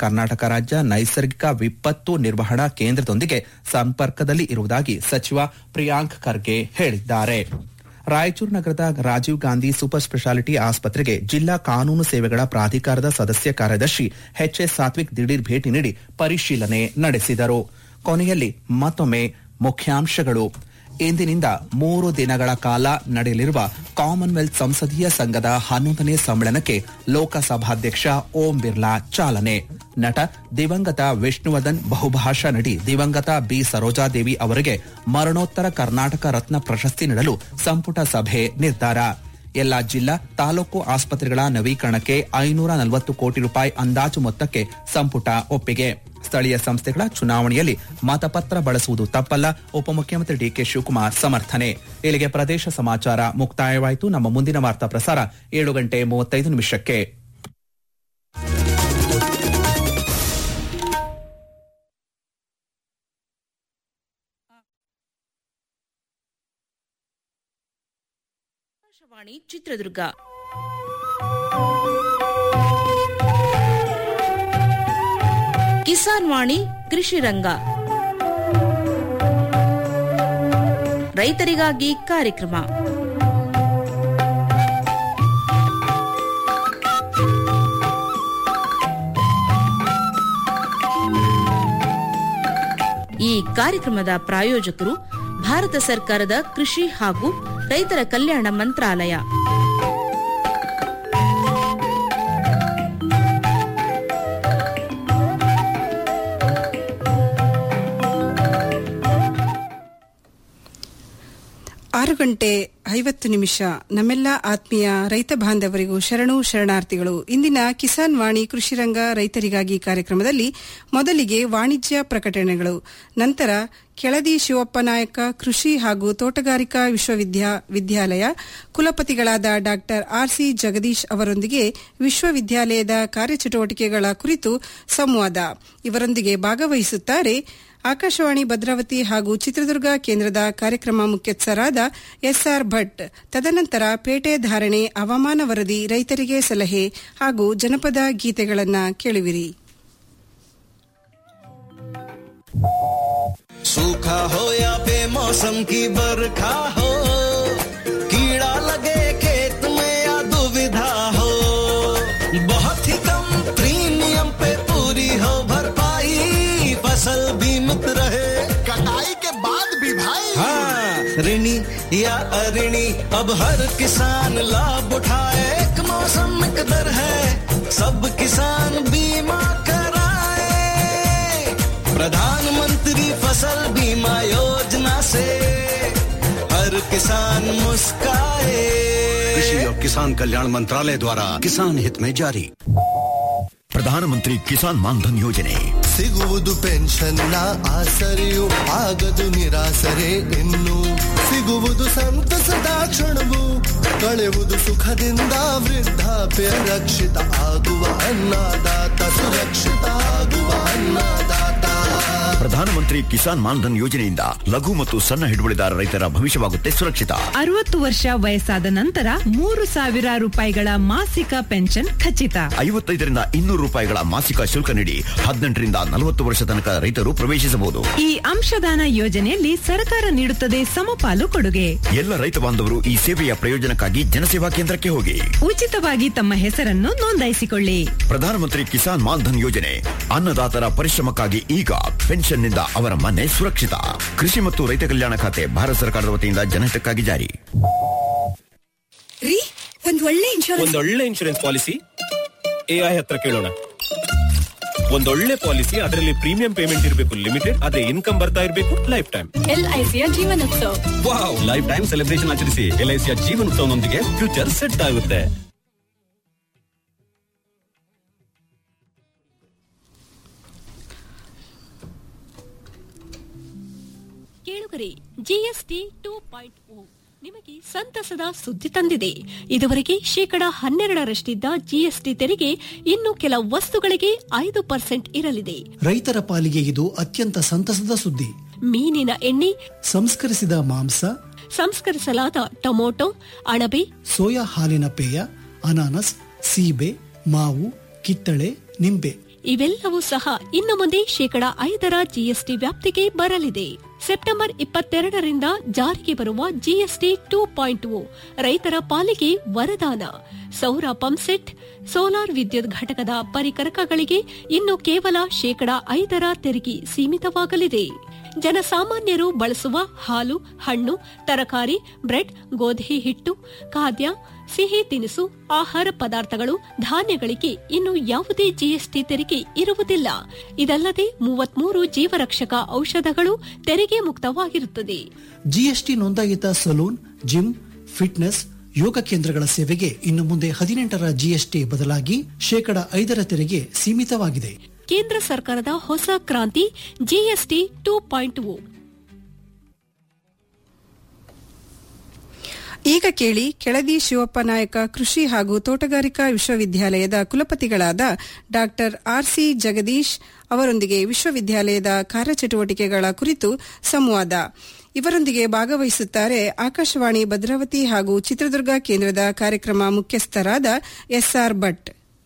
ಕರ್ನಾಟಕ ರಾಜ್ಯ ನೈಸರ್ಗಿಕ ವಿಪತ್ತು ನಿರ್ವಹಣಾ ಕೇಂದ್ರದೊಂದಿಗೆ ಸಂಪರ್ಕದಲ್ಲಿ ಇರುವುದಾಗಿ ಸಚಿವ ಪ್ರಿಯಾಂಕ್ ಖರ್ಗೆ ಹೇಳಿದ್ದಾರೆ ರಾಯಚೂರು ನಗರದ ರಾಜೀವ್ ಗಾಂಧಿ ಸೂಪರ್ ಸ್ಪೆಷಾಲಿಟಿ ಆಸ್ಪತ್ರೆಗೆ ಜಿಲ್ಲಾ ಕಾನೂನು ಸೇವೆಗಳ ಪ್ರಾಧಿಕಾರದ ಸದಸ್ಯ ಕಾರ್ಯದರ್ಶಿ ಎಚ್ಎಸ್ ಸಾತ್ವಿಕ್ ದಿಢೀರ್ ಭೇಟಿ ನೀಡಿ ಪರಿಶೀಲನೆ ನಡೆಸಿದರು ಕೊನೆಯಲ್ಲಿ ಮತ್ತೊಮ್ಮೆ ಮುಖ್ಯಾಂಶಗಳು ಇಂದಿನಿಂದ ಮೂರು ದಿನಗಳ ಕಾಲ ನಡೆಯಲಿರುವ ಕಾಮನ್ವೆಲ್ತ್ ಸಂಸದೀಯ ಸಂಘದ ಹನ್ನೊಂದನೇ ಸಮ್ಮೇಳನಕ್ಕೆ ಲೋಕಸಭಾಧ್ಯಕ್ಷ ಓಂ ಬಿರ್ಲಾ ಚಾಲನೆ ನಟ ದಿವಂಗತ ವಿಷ್ಣುವರ್ಧನ್ ಬಹುಭಾಷಾ ನಟಿ ದಿವಂಗತ ಬಿ ಸರೋಜಾದೇವಿ ಅವರಿಗೆ ಮರಣೋತ್ತರ ಕರ್ನಾಟಕ ರತ್ನ ಪ್ರಶಸ್ತಿ ನೀಡಲು ಸಂಪುಟ ಸಭೆ ನಿರ್ಧಾರ ಎಲ್ಲಾ ಜಿಲ್ಲಾ ತಾಲೂಕು ಆಸ್ಪತ್ರೆಗಳ ನವೀಕರಣಕ್ಕೆ ಐನೂರ ನಲವತ್ತು ಕೋಟಿ ರೂಪಾಯಿ ಅಂದಾಜು ಮೊತ್ತಕ್ಕೆ ಸಂಪುಟ ಒಪ್ಪಿಗೆ ಸ್ಥಳೀಯ ಸಂಸ್ಥೆಗಳ ಚುನಾವಣೆಯಲ್ಲಿ ಮತಪತ್ರ ಬಳಸುವುದು ತಪ್ಪಲ್ಲ ಉಪಮುಖ್ಯಮಂತ್ರಿ ಡಿಕೆ ಶಿವಕುಮಾರ್ ಸಮರ್ಥನೆ ಇಲ್ಲಿಗೆ ಪ್ರದೇಶ ಸಮಾಚಾರ ಮುಕ್ತಾಯವಾಯಿತು ನಮ್ಮ ಮುಂದಿನ ವಾರ್ತಾ ಪ್ರಸಾರ ಏಳು ಗಂಟೆ ಮೂವತ್ತೈದು ನಿಮಿಷಕ್ಕೆ ಆಕಾಶವಾಣಿ ಚಿತ್ರದುರ್ಗ ಕಿಸಾನ್ ವಾಣಿ ಕೃಷಿ ರಂಗ ರೈತರಿಗಾಗಿ ಕಾರ್ಯಕ್ರಮ ಈ ಕಾರ್ಯಕ್ರಮದ ಪ್ರಾಯೋಜಕರು ಭಾರತ ಸರ್ಕಾರದ ಕೃಷಿ ಹಾಗೂ ರೈತರ ಕಲ್ಯಾಣ ಮಂತ್ರಾಲಯ ಆರು ಗಂಟೆ ಐವತ್ತು ನಿಮಿಷ ನಮ್ಮೆಲ್ಲ ಆತ್ಮೀಯ ರೈತ ಬಾಂಧವರಿಗೂ ಶರಣು ಶರಣಾರ್ಥಿಗಳು ಇಂದಿನ ಕಿಸಾನ್ ವಾಣಿ ಕೃಷಿರಂಗ ರೈತರಿಗಾಗಿ ಕಾರ್ಯಕ್ರಮದಲ್ಲಿ ಮೊದಲಿಗೆ ವಾಣಿಜ್ಯ ಪ್ರಕಟಣೆಗಳು ನಂತರ ಕೆಳದಿ ಶಿವಪ್ಪ ನಾಯಕ ಕೃಷಿ ಹಾಗೂ ತೋಟಗಾರಿಕಾ ವಿಶ್ವವಿದ್ಯಾಲಯ ಕುಲಪತಿಗಳಾದ ಡಾ ಆರ್ಸಿ ಜಗದೀಶ್ ಅವರೊಂದಿಗೆ ವಿಶ್ವವಿದ್ಯಾಲಯದ ಕಾರ್ಯಚಟುವಟಿಕೆಗಳ ಕುರಿತು ಸಂವಾದ ಇವರೊಂದಿಗೆ ಭಾಗವಹಿಸುತ್ತಾರೆ ಆಕಾಶವಾಣಿ ಭದ್ರಾವತಿ ಹಾಗೂ ಚಿತ್ರದುರ್ಗ ಕೇಂದ್ರದ ಕಾರ್ಯಕ್ರಮ ಮುಖ್ಯಸ್ಥರಾದ ಎಸ್ಆರ್ ಭಟ್ ತದನಂತರ ಪೇಟೆ ಧಾರಣೆ ಹವಾಮಾನ ವರದಿ ರೈತರಿಗೆ ಸಲಹೆ ಹಾಗೂ ಜನಪದ ಗೀತೆಗಳನ್ನು ಕೇಳುವಿರಿ सूखा हो या बेमौसम की बरखा हो कीड़ा लगे खेत में या दुविधा हो बहुत ही कम प्रीमियम पे पूरी हो भरपाई फसल बीमित रहे कटाई के बाद भी भाई हाँ ऋणी या अऋणी अब हर किसान लाभ उठाए एक मौसम एक दर है सब किसान बीमा कराए प्रधानमंत्री फसल बीमा योजना से हर किसान मुस्काए कृषि और किसान कल्याण मंत्रालय द्वारा किसान हित में जारी ಪ್ರಧಾನಮಂತ್ರಿ ಕಿಸಾನ್ ಮಾನ್ಧನ್ ಯೋಜನೆ ಸಿಗುವುದು ಪೆನ್ಷನ್ನ ಆಸರೆಯು ಆಗದು ನಿರಾಸರೆ ಇನ್ನು ಸಿಗುವುದು ಸಂತಸದ ಕ್ಷಣವು ಕಳೆಯುವುದು ಸುಖದಿಂದ ವೃದ್ಧಾಪ್ಯ ರಕ್ಷಿತ ಆಗುವ ಅನ್ನದಾತ ಸುರಕ್ಷಿತ ಆಗುವ ಅನ್ನದಾತ ಪ್ರಧಾನಮಂತ್ರಿ ಕಿಸಾನ್ ಮಾನ್ಧನ್ ಯೋಜನೆಯಿಂದ ಲಘು ಮತ್ತು ಸಣ್ಣ ಹಿಡುವಳಿದಾರ ರೈತರ ಭವಿಷ್ಯವಾಗುತ್ತೆ ಸುರಕ್ಷಿತ ಅರವತ್ತು ವರ್ಷ ವಯಸ್ಸಾದ ನಂತರ ಮೂರು ಸಾವಿರ ರೂಪಾಯಿಗಳ ಮಾಸಿಕ ಪೆನ್ಷನ್ ಖಚಿತ ಐವತ್ತೈದರಿಂದ ಇನ್ನೂರು ರೂಪಾಯಿಗಳ ಮಾಸಿಕ ಶುಲ್ಕ ನೀಡಿ ಹದಿನೆಂಟರಿಂದ ನಲವತ್ತು ವರ್ಷ ತನಕ ರೈತರು ಪ್ರವೇಶಿಸಬಹುದು ಈ ಅಂಶದಾನ ಯೋಜನೆಯಲ್ಲಿ ಸರ್ಕಾರ ನೀಡುತ್ತದೆ ಸಮಪಾಲು ಕೊಡುಗೆ ಎಲ್ಲ ರೈತ ಬಾಂಧವರು ಈ ಸೇವೆಯ ಪ್ರಯೋಜನಕ್ಕಾಗಿ ಜನಸೇವಾ ಕೇಂದ್ರಕ್ಕೆ ಹೋಗಿ ಉಚಿತವಾಗಿ ತಮ್ಮ ಹೆಸರನ್ನು ನೋಂದಾಯಿಸಿಕೊಳ್ಳಿ ಪ್ರಧಾನಮಂತ್ರಿ ಕಿಸಾನ್ ಮಾನ್ಧನ್ ಯೋಜನೆ ಅನ್ನದಾತರ ಪರಿಶ್ರಮಕ್ಕಾಗಿ ಈಗ ಪೆನ್ಷನ್ನಿಂದ ಅವರ ಮನೆ ಸುರಕ್ಷಿತ ಕೃಷಿ ಮತ್ತು ರೈತ ಕಲ್ಯಾಣ ಖಾತೆ ಭಾರತ ಸರ್ಕಾರದ ವತಿಯಿಂದ ಜನಹಿತಕ್ಕಾಗಿ ಜಾರಿ ರೀ ಒಂದ್ ಒಳ್ಳೆ ಇನ್ಶೂರೆನ್ಸ್ ಒಂದೊಳ್ಳೆ ಇನ್ಶೂರೆನ್ಸ್ ಪಾಲಿಸಿ ಎಐ ಹತ್ರ ಕೇಳೋಣ ಒಂದೊಳ್ಳೆ ಪಾಲಿಸಿ ಅದರಲ್ಲಿ ಪ್ರೀಮಿಯಂ ಪೇಮೆಂಟ್ ಇರಬೇಕು ಲಿಮಿಟೆಡ್ ಅದೇ ಇನ್ಕಮ್ ಬರ್ತಾ ಇರಬೇಕು ಲೈಫ್ ಟೈಮ್ ಎಲ್ಐಸಿಯ ಜೀವನೋತ್ಸವ ವಾವ್ ಲೈಫ್ ಟೈಮ್ ಸೆಲೆಬ್ರೇಷನ್ ಆಚರಿಸಿ ಎಲ್ಐಸಿಯ ಜೀವನೋತ್ಸವನೊಂದಿಗೆ ಫ್ಯೂಚರ್ ಸೆಟ್ ಆಗುತ್ತೆ ಕೇಳುಗರೆ ಜಿಎಸ್ಟಿ ಟೂ ಪಾಯಿಂಟ್ ಓ ನಿಮಗೆ ಸಂತಸದ ಸುದ್ದಿ ತಂದಿದೆ ಇದುವರೆಗೆ ಶೇಕಡ ಹನ್ನೆರಡರಷ್ಟಿದ್ದ ಜಿಎಸ್ಟಿ ತೆರಿಗೆ ಇನ್ನು ಕೆಲ ವಸ್ತುಗಳಿಗೆ ಐದು ಪರ್ಸೆಂಟ್ ಇರಲಿದೆ ರೈತರ ಪಾಲಿಗೆ ಇದು ಅತ್ಯಂತ ಸಂತಸದ ಸುದ್ದಿ ಮೀನಿನ ಎಣ್ಣೆ ಸಂಸ್ಕರಿಸಿದ ಮಾಂಸ ಸಂಸ್ಕರಿಸಲಾದ ಟೊಮೊಟೊ ಅಣಬೆ ಸೋಯಾ ಹಾಲಿನ ಪೇಯ ಅನಾನಸ್ ಸೀಬೆ ಮಾವು ಕಿತ್ತಳೆ ನಿಂಬೆ ಇವೆಲ್ಲವೂ ಸಹ ಇನ್ನು ಮುಂದೆ ಶೇಕಡ ಐದರ ಜಿಎಸ್ಟಿ ವ್ಯಾಪ್ತಿಗೆ ಬರಲಿದೆ ಸೆಪ್ಟೆಂಬರ್ ಇಪ್ಪತ್ತೆರಡರಿಂದ ಜಾರಿಗೆ ಬರುವ ಜಿಎಸ್ಟಿ ಟೂ ಪಾಯಿಂಟ್ ಓ ರೈತರ ಪಾಲಿಗೆ ವರದಾನ ಸೌರ ಪಂಪ್ಸೆಟ್ ಸೋಲಾರ್ ವಿದ್ಯುತ್ ಘಟಕದ ಪರಿಕರಕಗಳಿಗೆ ಇನ್ನು ಕೇವಲ ಶೇಕಡ ಐದರ ತೆರಿಗೆ ಸೀಮಿತವಾಗಲಿದೆ ಜನಸಾಮಾನ್ಯರು ಬಳಸುವ ಹಾಲು ಹಣ್ಣು ತರಕಾರಿ ಬ್ರೆಡ್ ಗೋಧಿ ಹಿಟ್ಟು ಖಾದ್ಯ ಸಿಹಿ ತಿನಿಸು ಆಹಾರ ಪದಾರ್ಥಗಳು ಧಾನ್ಯಗಳಿಗೆ ಇನ್ನು ಯಾವುದೇ ಜಿಎಸ್ಟಿ ತೆರಿಗೆ ಇರುವುದಿಲ್ಲ ಇದಲ್ಲದೆ ಮೂವತ್ಮೂರು ಜೀವರಕ್ಷಕ ಔಷಧಗಳು ತೆರಿಗೆ ಮುಕ್ತವಾಗಿರುತ್ತದೆ ಜಿಎಸ್ಟಿ ನೋಂದಾಯಿತ ಸಲೂನ್ ಜಿಮ್ ಫಿಟ್ನೆಸ್ ಯೋಗ ಕೇಂದ್ರಗಳ ಸೇವೆಗೆ ಇನ್ನು ಮುಂದೆ ಹದಿನೆಂಟರ ಜಿಎಸ್ಟಿ ಬದಲಾಗಿ ಶೇಕಡ ಐದರ ತೆರಿಗೆ ಸೀಮಿತವಾಗಿದೆ ಕೇಂದ್ರ ಸರ್ಕಾರದ ಹೊಸ ಕ್ರಾಂತಿ ಜಿಎಸ್ಟಿ ಟೂ ಪಾಯಿಂಟ್ ಓ ಈಗ ಕೇಳಿ ಕೆಳದಿ ಶಿವಪ್ಪ ನಾಯಕ ಕೃಷಿ ಹಾಗೂ ತೋಟಗಾರಿಕಾ ವಿಶ್ವವಿದ್ಯಾಲಯದ ಕುಲಪತಿಗಳಾದ ಡಾಕ್ಟರ್ ಆರ್ಸಿ ಜಗದೀಶ್ ಅವರೊಂದಿಗೆ ವಿಶ್ವವಿದ್ಯಾಲಯದ ಕಾರ್ಯಚಟುವಟಿಕೆಗಳ ಕುರಿತು ಸಂವಾದ ಇವರೊಂದಿಗೆ ಭಾಗವಹಿಸುತ್ತಾರೆ ಆಕಾಶವಾಣಿ ಭದ್ರಾವತಿ ಹಾಗೂ ಚಿತ್ರದುರ್ಗ ಕೇಂದ್ರದ ಕಾರ್ಯಕ್ರಮ ಮುಖ್ಯಸ್ಥರಾದ ಎಸ್ಆರ್ ಭಟ್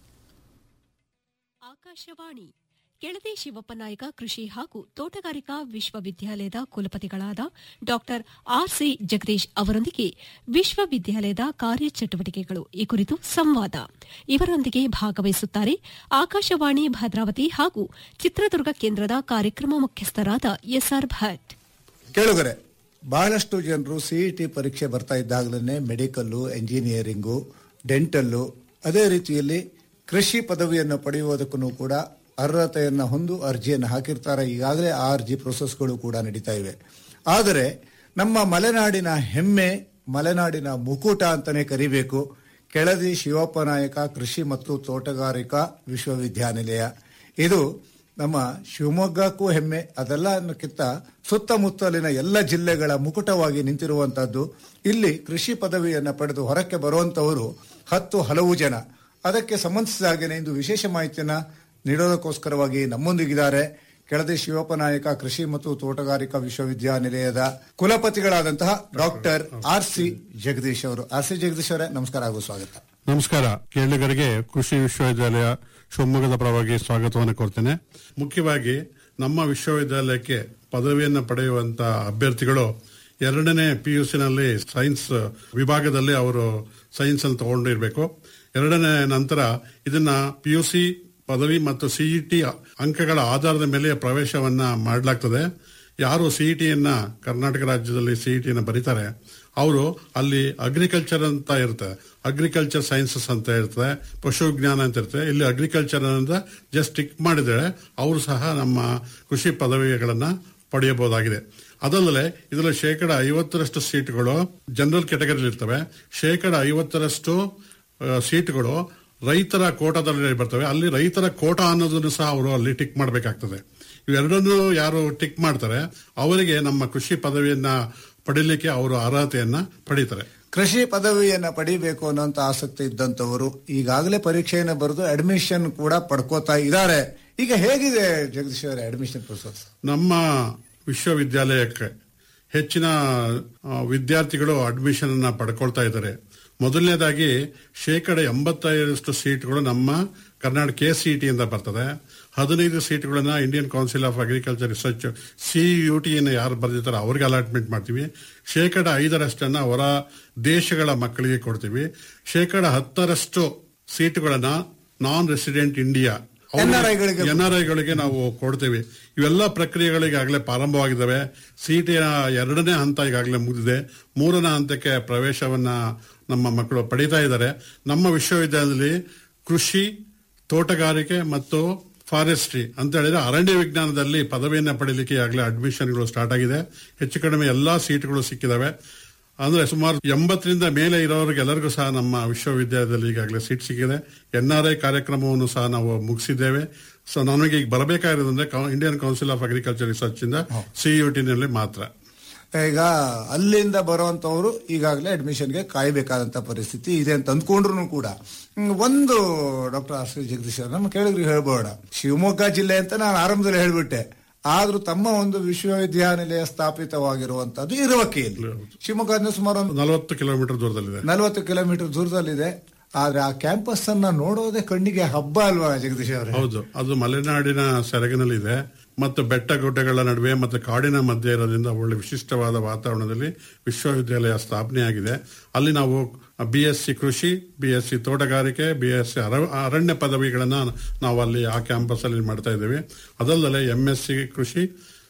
ಆಕಾಶವಾಣಿ ಕೆಳದಿ ಶಿವಪ್ಪ ನಾಯಕ ಕೃಷಿ ಹಾಗೂ ತೋಟಗಾರಿಕಾ ವಿಶ್ವವಿದ್ಯಾಲಯದ ಕುಲಪತಿಗಳಾದ ಡಾಕ್ಟರ್ ಆರ್ಸಿ ಜಗದೀಶ್ ಅವರೊಂದಿಗೆ ವಿಶ್ವವಿದ್ಯಾಲಯದ ಕಾರ್ಯಚಟುವಟಿಕೆಗಳು ಈ ಕುರಿತು ಸಂವಾದ ಇವರೊಂದಿಗೆ ಭಾಗವಹಿಸುತ್ತಾರೆ ಆಕಾಶವಾಣಿ ಭದ್ರಾವತಿ ಹಾಗೂ ಚಿತ್ರದುರ್ಗ ಕೇಂದ್ರದ ಕಾರ್ಯಕ್ರಮ ಮುಖ್ಯಸ್ಥರಾದ ಎಸ್ಆರ್ ಭಟ್ ಕೇಳುಗರೆ ಬಹಳಷ್ಟು ಜನರು ಸಿಇಟಿ ಪರೀಕ್ಷೆ ಬರ್ತಾ ಇದ್ದಾಗಲೇ ಮೆಡಿಕಲ್ಲು ಎಂಜಿನಿಯರಿಂಗು ಡೆಂಟಲ್ಲು ಅದೇ ರೀತಿಯಲ್ಲಿ ಕೃಷಿ ಪದವಿಯನ್ನು ಪಡೆಯುವುದಕ್ಕೂ ಕೂಡ ಅರ್ಹತೆಯನ್ನು ಹೊಂದು ಅರ್ಜಿಯನ್ನು ಹಾಕಿರ್ತಾರೆ ಈಗಾಗಲೇ ಆ ಅರ್ಜಿ ಪ್ರೊಸೆಸ್ಗಳು ಕೂಡ ನಡೀತಾ ಇವೆ ಆದರೆ ನಮ್ಮ ಮಲೆನಾಡಿನ ಹೆಮ್ಮೆ ಮಲೆನಾಡಿನ ಮುಕುಟ ಅಂತಾನೆ ಕರಿಬೇಕು ಕೆಳದಿ ಶಿವಪ್ಪ ನಾಯಕ ಕೃಷಿ ಮತ್ತು ತೋಟಗಾರಿಕಾ ವಿಶ್ವವಿದ್ಯಾನಿಲಯ ಇದು ನಮ್ಮ ಶಿವಮೊಗ್ಗಕ್ಕೂ ಹೆಮ್ಮೆ ಅದೆಲ್ಲ ಅನ್ನೋಕ್ಕಿಂತ ಸುತ್ತಮುತ್ತಲಿನ ಎಲ್ಲ ಜಿಲ್ಲೆಗಳ ಮುಕುಟವಾಗಿ ನಿಂತಿರುವಂತಹದ್ದು ಇಲ್ಲಿ ಕೃಷಿ ಪದವಿಯನ್ನು ಪಡೆದು ಹೊರಕ್ಕೆ ಬರುವಂತವರು ಹತ್ತು ಹಲವು ಜನ ಅದಕ್ಕೆ ಸಂಬಂಧಿಸಿದ ಹಾಗೆಯೇ ಇಂದು ವಿಶೇಷ ಮಾಹಿತಿಯನ್ನ ನೀಡೋದಕ್ಕೋಸ್ಕರವಾಗಿ ನಮ್ಮೊಂದಿಗಿದ್ದಾರೆ ಕೆಳದಿ ಶಿವಪ್ಪ ನಾಯಕ ಕೃಷಿ ಮತ್ತು ತೋಟಗಾರಿಕಾ ವಿಶ್ವವಿದ್ಯಾನಿಲಯದ ಕುಲಪತಿಗಳಾದಂತಹ ಡಾಕ್ಟರ್ ಆರ್ ಸಿ ಜಗದೀಶ್ ಅವರು ಆರ್ ಸಿ ಜಗದೀಶ್ ಅವರೇ ನಮಸ್ಕಾರ ಹಾಗೂ ಸ್ವಾಗತ ನಮಸ್ಕಾರ ಕೇಳುಗರಿಗೆ ಕೃಷಿ ವಿಶ್ವವಿದ್ಯಾಲಯ ಶಿವಮೊಗ್ಗದ ಪರವಾಗಿ ಸ್ವಾಗತವನ್ನು ಕೋರ್ತೇನೆ ಮುಖ್ಯವಾಗಿ ನಮ್ಮ ವಿಶ್ವವಿದ್ಯಾಲಯಕ್ಕೆ ಪದವಿಯನ್ನು ಪಡೆಯುವಂತ ಅಭ್ಯರ್ಥಿಗಳು ಎರಡನೇ ಪಿಯುಸಿನಲ್ಲಿ ಸೈನ್ಸ್ ವಿಭಾಗದಲ್ಲಿ ಅವರು ಸೈನ್ಸ್ ಅನ್ನು ತಗೊಂಡಿರ್ಬೇಕು ಎರಡನೇ ನಂತರ ಇದನ್ನ ಪಿಯುಸಿ ಪದವಿ ಮತ್ತು ಸಿಇಟಿ ಅಂಕಗಳ ಆಧಾರದ ಮೇಲೆ ಪ್ರವೇಶವನ್ನ ಮಾಡಲಾಗ್ತದೆ ಯಾರು ಸಿಇಟಿಯನ್ನ ಕರ್ನಾಟಕ ರಾಜ್ಯದಲ್ಲಿ ಸಿಇಟಿಯನ್ನು ಬರೀತಾರೆ ಅವರು ಅಲ್ಲಿ ಅಗ್ರಿಕಲ್ಚರ್ ಅಂತ ಇರುತ್ತೆ ಅಗ್ರಿಕಲ್ಚರ್ ಸೈನ್ಸಸ್ ಅಂತ ಇರ್ತದೆ ಪಶು ವಿಜ್ಞಾನ ಅಂತ ಇರ್ತದೆ ಇಲ್ಲಿ ಅಗ್ರಿಕಲ್ಚರ್ ಅಂತ ಜಸ್ಟ್ ಟಿಕ್ ಮಾಡಿದ್ರೆ ಅವರು ಸಹ ನಮ್ಮ ಕೃಷಿ ಪದವಿಗಳನ್ನ ಪಡೆಯಬಹುದಾಗಿದೆ ಅದಲ್ಲದೆ ಇದರಲ್ಲಿ ಶೇಕಡ ಐವತ್ತರಷ್ಟು ಸೀಟ್ಗಳು ಜನರಲ್ ಕೆಟಗರಿ ಇರ್ತವೆ ಶೇಕಡ ಐವತ್ತರಷ್ಟು ಆ, ಸೀಟ್ಗಳು ರೈತರ ಕೋಟಾದಲ್ಲಿ ಬರ್ತವೆ ಅಲ್ಲಿ ರೈತರ ಕೋಟಾ ಅನ್ನೋದನ್ನು ಸಹ ಅವರು ಅಲ್ಲಿ ಟಿಕ್ ಮಾಡಬೇಕಾಗ್ತದೆ ಇವೆರಡನ್ನೂ ಯಾರು ಟಿಕ್ ಮಾಡ್ತಾರೆ ಅವರಿಗೆ ನಮ್ಮ ಕೃಷಿ ಪದವಿಯನ್ನ ಪಡಿಲಿಕ್ಕೆ ಅವರು ಅರ್ಹತೆಯನ್ನ ಪಡೀತಾರೆ ಕೃಷಿ ಪದವಿಯನ್ನ ಪಡಿಬೇಕು ಅನ್ನೋಂತ ಆಸಕ್ತಿ ಇದ್ದಂತವರು ಈಗಾಗಲೇ ಪರೀಕ್ಷೆಯನ್ನು ಬರೆದು ಅಡ್ಮಿಷನ್ ಕೂಡ ಪಡ್ಕೋತಾ ಇದ್ದಾರೆ ಈಗ ಹೇಗಿದೆ ಜಗದೀಶ್ ಅವರೇ ಅಡ್ಮಿಷನ್ ಪ್ರೊಸೆಸ್ ನಮ್ಮ ವಿಶ್ವವಿದ್ಯಾಲಯಕ್ಕೆ ಹೆಚ್ಚಿನ ಆ, ವಿದ್ಯಾರ್ಥಿಗಳು ಅಡ್ಮಿಷನ್ ಅನ್ನ ಪಡ್ಕೊಳ್ತಾ ಇದ್ದಾರೆ ಮೊದಲನೇದಾಗಿ ಶೇಕಡ ಎಂಬತ್ತೈದರಷ್ಟು ಸೀಟ್ಗಳು ನಮ್ಮ ಕರ್ನಾಟಕ ಕೆ ಸಿಇಟಿ ಇಂದ ಬರ್ತದೆ ಹದಿನೈದು ಸೀಟ್ಗಳನ್ನ Indian council of agriculture research C U T ಯಾರು ಬರೆದಿರ್ತಾರೆ ಅವ್ರಿಗೆ ಅಲಾಟ್ಮೆಂಟ್ ಮಾಡ್ತೀವಿ ಶೇಕಡ ಐದರಷ್ಟನ್ನ ಹೊರ ದೇಶಗಳ ಮಕ್ಕಳಿಗೆ ಕೊಡ್ತೀವಿ ಶೇಕಡ ಹತ್ತರಷ್ಟು ಸೀಟ್ಗಳನ್ನ ನಾನ್ ರೆಸಿಡೆಂಟ್ ಇಂಡಿಯಾ NRI ಗಳಿಗೆ ಎನ್ಆರ್ಐಗಳಿಗೆ ನಾವು ಕೊಡ್ತೇವೆ ಇವೆಲ್ಲ ಪ್ರಕ್ರಿಯೆಗಳಿಗೆ ಆಗಲೇ ಪ್ರಾರಂಭವಾಗಿದ್ದಾವೆ ಸಿಟಿಯ ಎರಡನೇ ಹಂತ ಈಗಾಗಲೇ ಮುಗಿದಿದೆ ಮೂರನೇ ಹಂತಕ್ಕೆ ಪ್ರವೇಶವನ್ನ ನಮ್ಮ ಮಕ್ಕಳು ಪಡೀತಾ ಇದ್ದಾರೆ ನಮ್ಮ ವಿಶ್ವವಿದ್ಯಾಲಯದಲ್ಲಿ ಕೃಷಿ ತೋಟಗಾರಿಕೆ ಮತ್ತು ಫಾರೆಸ್ಟ್ರಿ ಅಂತ ಹೇಳಿದ್ರೆ ಅರಣ್ಯ ವಿಜ್ಞಾನದಲ್ಲಿ ಪದವಿಯನ್ನ ಪಡೀಲಿಕ್ಕೆ ಈಗಾಗಲೇ ಅಡ್ಮಿಷನ್ಗಳು ಸ್ಟಾರ್ಟ್ ಆಗಿದೆ ಹೆಚ್ಚು ಕಡಿಮೆ ಎಲ್ಲಾ ಸೀಟ್ಗಳು ಸಿಕ್ಕಿದಾವೆ ಅಂದ್ರೆ ಸುಮಾರು ಎಂಬತ್ತರಿಂದ ಮೇಲೆ ಇರೋರಿಗೆಲ್ಲರಿಗೂ ಸಹ ನಮ್ಮ ವಿಶ್ವವಿದ್ಯಾಲಯದಲ್ಲಿ ಈಗಾಗಲೇ ಸೀಟ್ ಸಿಕ್ಕಿದೆ ಎನ್ ಆರ್ ಐ ಕಾರ್ಯಕ್ರಮವನ್ನು ಸಹ ನಾವು ಮುಗಿಸಿದ್ದೇವೆ ಸೊ ನನಗೆ ಈಗ ಬರಬೇಕಾಗಿರೋದಂದ್ರೆ Indian council of agriculture research ಇಂದ ಸಿಯುಟಿನಲ್ಲಿ ಮಾತ್ರ ಈಗ ಅಲ್ಲಿಂದ ಬರುವಂತವರು ಈಗಾಗಲೇ ಅಡ್ಮಿಷನ್ಗೆ ಕಾಯಬೇಕಾದಂತ ಪರಿಸ್ಥಿತಿ ಇದೆ ಅಂತ ಅಂದ್ಕೊಂಡ್ರು ಕೂಡ ಹ್ಮ್, ಒಂದು ಡಾಕ್ಟರ್ ಆರ್ ಸಿ ಜಗದೀಶ್ ಅವರು ನಮ್ಮ ಕೇಳಿದ್ರಿಗೆ ಹೇಳ್ಬೋಣ ಶಿವಮೊಗ್ಗ ಜಿಲ್ಲೆ ಅಂತ ನಾನು ಆರಂಭದಲ್ಲಿ ಹೇಳ್ಬಿಟ್ಟೆ ಆದ್ರೂ ತಮ್ಮ ಒಂದು ವಿಶ್ವವಿದ್ಯಾನಿಲಯ ಸ್ಥಾಪಿತವಾಗಿರುವಂತದ್ದು ಇರುವಕ್ಕೆ ಇಲ್ಲಿ ಶಿವಮೊಗ್ಗದಿಂದ ಸುಮಾರು ಒಂದು ನಲವತ್ತು ಕಿಲೋಮೀಟರ್ ದೂರದಲ್ಲಿದೆ ನಲವತ್ತು ಕಿಲೋಮೀಟರ್ ದೂರದಲ್ಲಿದೆ ಆದ್ರೆ ಆ ಕ್ಯಾಂಪಸ್ ಅನ್ನ ನೋಡೋದೇ ಕಣ್ಣಿಗೆ ಹಬ್ಬ ಅಲ್ವಾ ಜಗದೀಶ್ ಅವರೇ ಹೌದು ಅದು ಮಲೆನಾಡಿನ ಸೆರಗಿನಲ್ಲಿದೆ ಮತ್ತು ಬೆಟ್ಟ ಗುಡ್ಡಗಳ ನಡುವೆ ಮತ್ತು ಕಾಡಿನ ಮಧ್ಯೆ ಇರೋದ್ರಿಂದ ಒಳ್ಳೆ ವಿಶಿಷ್ಟವಾದ ವಾತಾವರಣದಲ್ಲಿ ವಿಶ್ವವಿದ್ಯಾಲಯ ಸ್ಥಾಪನೆಯಾಗಿದೆ ಅಲ್ಲಿ ನಾವು ಬಿ ಎಸ್ ಸಿ ಕೃಷಿ ಬಿ ಎಸ್ ಸಿ ತೋಟಗಾರಿಕೆ ಬಿ ಎಸ್ ಸಿ ಅರಣ್ಯ ಪದವಿಗಳನ್ನ ನಾವು ಅಲ್ಲಿ ಆ ಕ್ಯಾಂಪಸ್ ಅಲ್ಲಿ ಮಾಡ್ತಾ ಇದ್ದೇವೆ ಅದಲ್ಲದೆ ಎಂ ಎಸ್ ಸಿ ಕೃಷಿ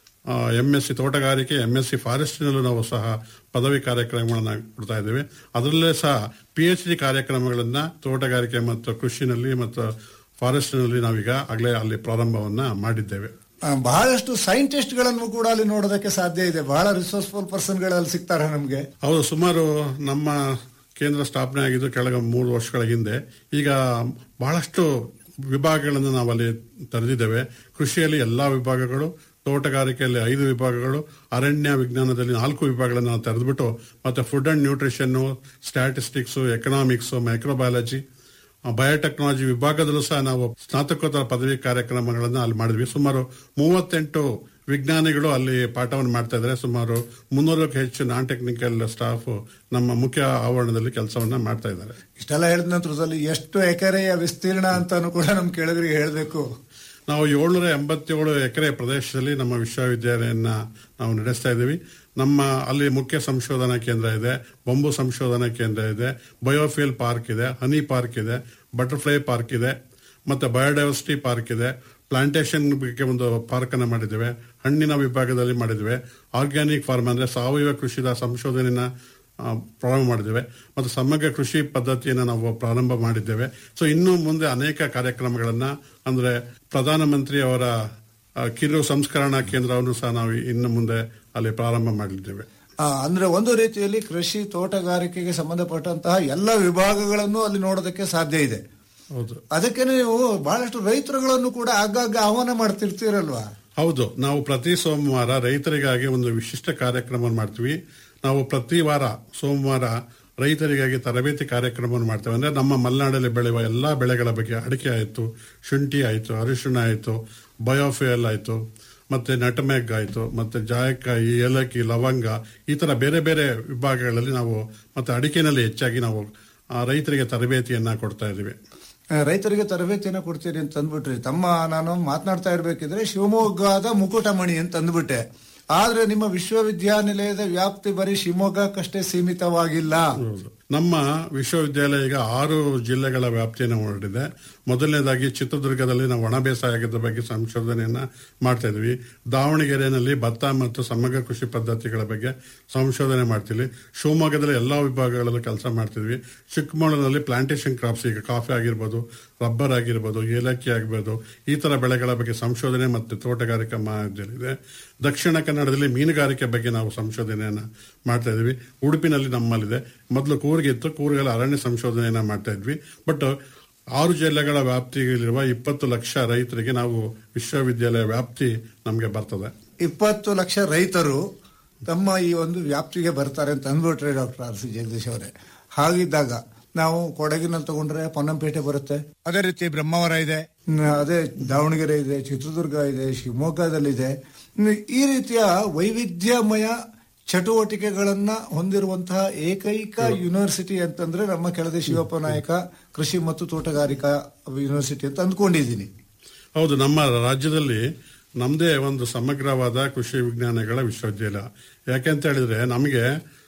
ಎಂ ಎಸ್ ಸಿ ತೋಟಗಾರಿಕೆ ಎಂ ಎಸ್ ಸಿ ಫಾರೆಸ್ಟ್ನಲ್ಲೂ ನಾವು ಸಹ ಪದವಿ ಕಾರ್ಯಕ್ರಮಗಳನ್ನ ಕೊಡ್ತಾ ಇದ್ದೇವೆ ಅದರಲ್ಲೇ ಸಹ ಪಿ ಎಚ್ ಡಿ ಕಾರ್ಯಕ್ರಮಗಳನ್ನ ತೋಟಗಾರಿಕೆ ಮತ್ತು ಕೃಷಿನಲ್ಲಿ ಮತ್ತು ಫಾರೆಸ್ಟ್ನಲ್ಲಿ ನಾವೀಗ ಆಗಲೇ ಅಲ್ಲಿ ಪ್ರಾರಂಭವನ್ನ ಮಾಡಿದ್ದೇವೆ ಆ, ಬಹಳಷ್ಟು ಸೈಂಟಿಸ್ಟ್ ಗಳನ್ನು ಕೂಡ ಅಲ್ಲಿ ನೋಡೋದಕ್ಕೆ ಸಾಧ್ಯ ಇದೆ ಬಹಳ ರಿಸೋರ್ಸ್ಫುಲ್ ಪರ್ಸನ್ ಗಳಲ್ಲಿ ಸಿಗ್ತಾರೆ ನಮ್ಗೆ ಹೌದು ಸುಮಾರು ನಮ್ಮ ಕೇಂದ್ರ ಸ್ಥಾಪನೆ ಆಗಿದ್ದು ಕೆಳಗೆ ಮೂರು ವರ್ಷಗಳ ಹಿಂದೆ ಈಗ ಬಹಳಷ್ಟು ವಿಭಾಗಗಳನ್ನು ನಾವು ಅಲ್ಲಿ ತೆರೆದಿದ್ದೇವೆ ಕೃಷಿಯಲ್ಲಿ ಎಲ್ಲಾ ವಿಭಾಗಗಳು ತೋಟಗಾರಿಕೆಯಲ್ಲಿ ಐದು ವಿಭಾಗಗಳು ಅರಣ್ಯ ವಿಜ್ಞಾನದಲ್ಲಿ ನಾಲ್ಕು ವಿಭಾಗಗಳನ್ನು ನಾವು ತೆರೆದ್ಬಿಟ್ಟು ಮತ್ತೆ food and nutrition statistics economics microbiology biotechnology ವಿಭಾಗದಲ್ಲೂ ಸಹ ನಾವು ಸ್ನಾತಕೋತ್ತರ ಪದವಿ ಕಾರ್ಯಕ್ರಮಗಳನ್ನು ಅಲ್ಲಿ ಮಾಡಿದ್ವಿ ಸುಮಾರು ಮೂವತ್ತೆಂಟು ವಿಜ್ಞಾನಿಗಳು ಅಲ್ಲಿ ಪಾಠವನ್ನು ಮಾಡ್ತಾ ಇದ್ದಾರೆ ಸುಮಾರು ಮುನ್ನೂರಕ್ಕೂ ಹೆಚ್ಚು ನಾನ್ ಟೆಕ್ನಿಕಲ್ ಸ್ಟಾಫ್ ನಮ್ಮ ಮುಖ್ಯ ಆವರಣದಲ್ಲಿ ಕೆಲಸವನ್ನ ಮಾಡ್ತಾ ಇದ್ದಾರೆ ಇಷ್ಟೆಲ್ಲ ಹೇಳಿದ ನಂತರದಲ್ಲಿ ಎಷ್ಟು ಎಕರೆಯ ವಿಸ್ತೀರ್ಣ ಅಂತಾನು ಕೂಡ ನಮ್ ಕೆಳಗರಿಗೆ ಹೇಳಬೇಕು ನಾವು ಏಳ್ನೂರ ಎಂಬತ್ತೇಳು ಎಕರೆ ಪ್ರದೇಶದಲ್ಲಿ ನಮ್ಮ ವಿಶ್ವವಿದ್ಯಾಲಯನ ನಾವು ನಡೆಸ್ತಾ ಇದ್ದೀವಿ ನಮ್ಮ ಅಲ್ಲಿ ಮುಖ್ಯ ಸಂಶೋಧನಾ ಕೇಂದ್ರ ಇದೆ ಬೊಂಬು ಸಂಶೋಧನಾ ಕೇಂದ್ರ ಇದೆ ಬಯೋಫಿಯಲ್ ಪಾರ್ಕ್ ಇದೆ ಹನಿ ಪಾರ್ಕ್ ಇದೆ ಬಟರ್ಫ್ಲೈ ಪಾರ್ಕ್ ಇದೆ ಮತ್ತೆ ಬಯೋಡೈವರ್ಸಿಟಿ ಪಾರ್ಕ್ ಇದೆ ಪ್ಲಾಂಟೇಶನ್ ಬಗ್ಗೆ ಒಂದು ಪಾರ್ಕ್ ಅನ್ನ ಮಾಡಿದ್ದೇವೆ ಹಣ್ಣಿನ ವಿಭಾಗದಲ್ಲಿ ಮಾಡಿದ್ದೇವೆ ಆರ್ಗ್ಯಾನಿಕ್ ಫಾರ್ಮ್ ಅಂದ್ರೆ ಸಾವಯವ ಕೃಷಿದ ಸಂಶೋಧನೆಯನ್ನ ಆ, ಪ್ರಾರಂಭ ಮಾಡಿದ್ದೇವೆ ಮತ್ತು ಸಮಗ್ರ ಕೃಷಿ ಪದ್ಧತಿಯನ್ನು ನಾವು ಪ್ರಾರಂಭ ಮಾಡಿದ್ದೇವೆ ಸೊ ಇನ್ನು ಮುಂದೆ ಅನೇಕ ಕಾರ್ಯಕ್ರಮಗಳನ್ನ ಅಂದ್ರೆ ಪ್ರಧಾನಮಂತ್ರಿ ಅವರ ಆ, ಕಿರು ಸಂಸ್ಕರಣಾ ಕೇಂದ್ರವನ್ನು ಸಹ ನಾವು ಇನ್ನು ಮುಂದೆ ಅಲ್ಲಿ ಪ್ರಾರಂಭ ಮಾಡಲಿದ್ದೇವೆ ಆ, ಅಂದ್ರೆ ಒಂದು ರೀತಿಯಲ್ಲಿ ಕೃಷಿ ತೋಟಗಾರಿಕೆಗೆ ಸಂಬಂಧಪಟ್ಟಂತಹ ಎಲ್ಲ ವಿಭಾಗಗಳನ್ನು ಅಲ್ಲಿ ನೋಡೋದಕ್ಕೆ ಸಾಧ್ಯ ಇದೆ ಹೌದು ಅದಕ್ಕೆ ನೀವು ಬಹಳಷ್ಟು ರೈತರುಗಳನ್ನು ಕೂಡ ಆಗಾಗ ಆಹ್ವಾನ ಮಾಡ್ತಿರ್ತೀರಲ್ವಾ ಹೌದು ನಾವು ಪ್ರತಿ ಸೋಮವಾರ ರೈತರಿಗಾಗಿ ಒಂದು ವಿಶಿಷ್ಟ ಕಾರ್ಯಕ್ರಮವನ್ನು ಮಾಡ್ತೀವಿ ನಾವು ಪ್ರತಿ ವಾರ ಸೋಮವಾರ ರೈತರಿಗಾಗಿ ತರಬೇತಿ ಕಾರ್ಯಕ್ರಮವನ್ನು ಮಾಡ್ತೇವೆ ಅಂದ್ರೆ ನಮ್ಮ ಮಲೆನಾಡಲ್ಲಿ ಬೆಳೆಯುವ ಎಲ್ಲಾ ಬೆಳೆಗಳ ಬಗ್ಗೆ ಅಡಿಕೆ ಆಯಿತು ಶುಂಠಿ ಆಯಿತು ಅರಿಶಿಣ ಆಯಿತು ಬಯೋಫಿಯಲ್ ಆಯಿತು ಮತ್ತೆ ನಟಮೆಗ್ ಆಯಿತು ಮತ್ತೆ ಜಾಯಕಾಯಿ ಏಲಕ್ಕಿ ಲವಂಗ ಈ ತರ ಬೇರೆ ಬೇರೆ ವಿಭಾಗಗಳಲ್ಲಿ ನಾವು ಮತ್ತೆ ಅಡಿಕೆನಲ್ಲಿ ಹೆಚ್ಚಾಗಿ ನಾವು ಆ, ರೈತರಿಗೆ ತರಬೇತಿಯನ್ನ ಕೊಡ್ತಾ ಇದ್ದೀವಿ ಆ, ರೈತರಿಗೆ ತರಬೇತಿಯನ್ನು ಕೊಡ್ತೀರಿ ಅಂತ ಅಂದ್ಬಿಟ್ರಿ ತಮ್ಮ ನಾನು ಮಾತನಾಡ್ತಾ ಇರ್ಬೇಕಿದ್ರೆ ಶಿವಮೊಗ್ಗದ ಮುಕುಟಮಣಿ ಅಂತ ಅಂದ್ಬಿಟ್ಟೆ ಆದ್ರೆ ನಿಮ್ಮ ವಿಶ್ವವಿದ್ಯಾನಿಲಯದ ವ್ಯಾಪ್ತಿ ಬರೀ ಶಿವಮೊಗ್ಗಕ್ಕಷ್ಟೇ ಸೀಮಿತವಾಗಿಲ್ಲ ನಮ್ಮ ವಿಶ್ವವಿದ್ಯಾಲಯ ಈಗ ಆರು ಜಿಲ್ಲೆಗಳ ವ್ಯಾಪ್ತಿಯನ್ನು ಹೊರಟಿದೆ ಮೊದಲನೇದಾಗಿ ಚಿತ್ರದುರ್ಗದಲ್ಲಿ ನಾವು ಒಣ ಬೇಸಾಯದ ಬಗ್ಗೆ ಸಂಶೋಧನೆಯನ್ನ ಮಾಡ್ತಾ ಇದ್ವಿ ದಾವಣಗೆರೆಯಲ್ಲಿ ಭತ್ತ ಮತ್ತು ಸಮಗ್ರ ಕೃಷಿ ಪದ್ಧತಿಗಳ ಬಗ್ಗೆ ಸಂಶೋಧನೆ ಮಾಡ್ತೀವಿ ಶಿವಮೊಗ್ಗದಲ್ಲಿ ಎಲ್ಲಾ ವಿಭಾಗಗಳಲ್ಲೂ ಕೆಲಸ ಮಾಡ್ತಿದ್ವಿ ಚಿಕ್ಕಮಗಳೂರಿನಲ್ಲಿ ಪ್ಲಾಂಟೇಶನ್ ಕ್ರಾಪ್ಸ್ ಈಗ ಕಾಫಿ ಆಗಿರ್ಬೋದು ರಬ್ಬರ್ ಆಗಿರ್ಬೋದು ಏಲಕ್ಕಿ ಆಗಿರ್ಬೋದು ಈ ತರ ಬೆಳೆಗಳ ಬಗ್ಗೆ ಸಂಶೋಧನೆ ಮತ್ತು ತೋಟಗಾರಿಕಾ ಮಹಾವಿದ್ಯಾಲಯ ಇದೆ ದಕ್ಷಿಣ ಕನ್ನಡದಲ್ಲಿ ಮೀನುಗಾರಿಕೆ ಬಗ್ಗೆ ನಾವು ಸಂಶೋಧನೆಯನ್ನ ಮಾಡ್ತಾ ಇದೀವಿ ಉಡುಪಿನಲ್ಲಿ ನಮ್ಮಲ್ಲಿದೆ ಮೊದಲು ಕೂರ್ಗಿತ್ತು ಕೂರ್ಗಲ್ಲಿ ಅರಣ್ಯ ಸಂಶೋಧನೆಯನ್ನ ಮಾಡ್ತಾ ಇದ್ವಿ ಬಟ್ ಆರು ಜಿಲ್ಲೆಗಳ ವ್ಯಾಪ್ತಿಯಲ್ಲಿರುವ ಇಪ್ಪತ್ತು ಲಕ್ಷ ರೈತರಿಗೆ ನಾವು ವಿಶ್ವವಿದ್ಯಾಲಯ ವ್ಯಾಪ್ತಿ ನಮಗೆ ಬರ್ತದೆ ಇಪ್ಪತ್ತು ಲಕ್ಷ ರೈತರು ತಮ್ಮ ಈ ಒಂದು ವ್ಯಾಪ್ತಿಗೆ ಬರ್ತಾರೆ ಅಂತ ಅಂದ್ಬಿಟ್ರೆ ಡಾಕ್ಟರ್ ಆರ್ ಸಿ ಜಗದೀಶ್ ಅವರೇ ಹಾಗಿದ್ದಾಗ ನಾವು ಕೊಡಗಿನಲ್ಲಿ ತಗೊಂಡ್ರೆ ಪೊನ್ನಂಪೇಟೆ ಬರುತ್ತೆ ಅದೇ ರೀತಿ ಬ್ರಹ್ಮಾವರ ಇದೆ ಮ್, ಅದೇ ದಾವಣಗೆರೆ ಇದೆ ಚಿತ್ರದುರ್ಗ ಇದೆ ಶಿವಮೊಗ್ಗದಲ್ಲಿದೆ ಮ್, ಈ ರೀತಿಯ ವೈವಿಧ್ಯಮಯ ಚಟುವಟಿಕೆಗಳನ್ನ ಹೊಂದಿರುವಂತಹ ಏಕೈಕ ಯೂನಿವರ್ಸಿಟಿ ಅಂತಂದ್ರೆ ನಮ್ಮ ಕೆಳದಿ ಶಿವಪ್ಪ ನಾಯಕ ಕೃಷಿ ಮತ್ತು ತೋಟಗಾರಿಕಾ ಯೂನಿವರ್ಸಿಟಿ ಅಂತ ಅಂದ್ಕೊಂಡಿದ್ದೀನಿ ಹೌದು ನಮ್ಮ ರಾಜ್ಯದಲ್ಲಿ ನಮ್ಮದೇ ಒಂದು ಸಮಗ್ರವಾದ ಕೃಷಿ ವಿಜ್ಞಾನಗಳ ವಿಶ್ವವಿದ್ಯಾಲಯ ಯಾಕೆಂತ ಹೇಳಿದ್ರೆ ನಮಗೆ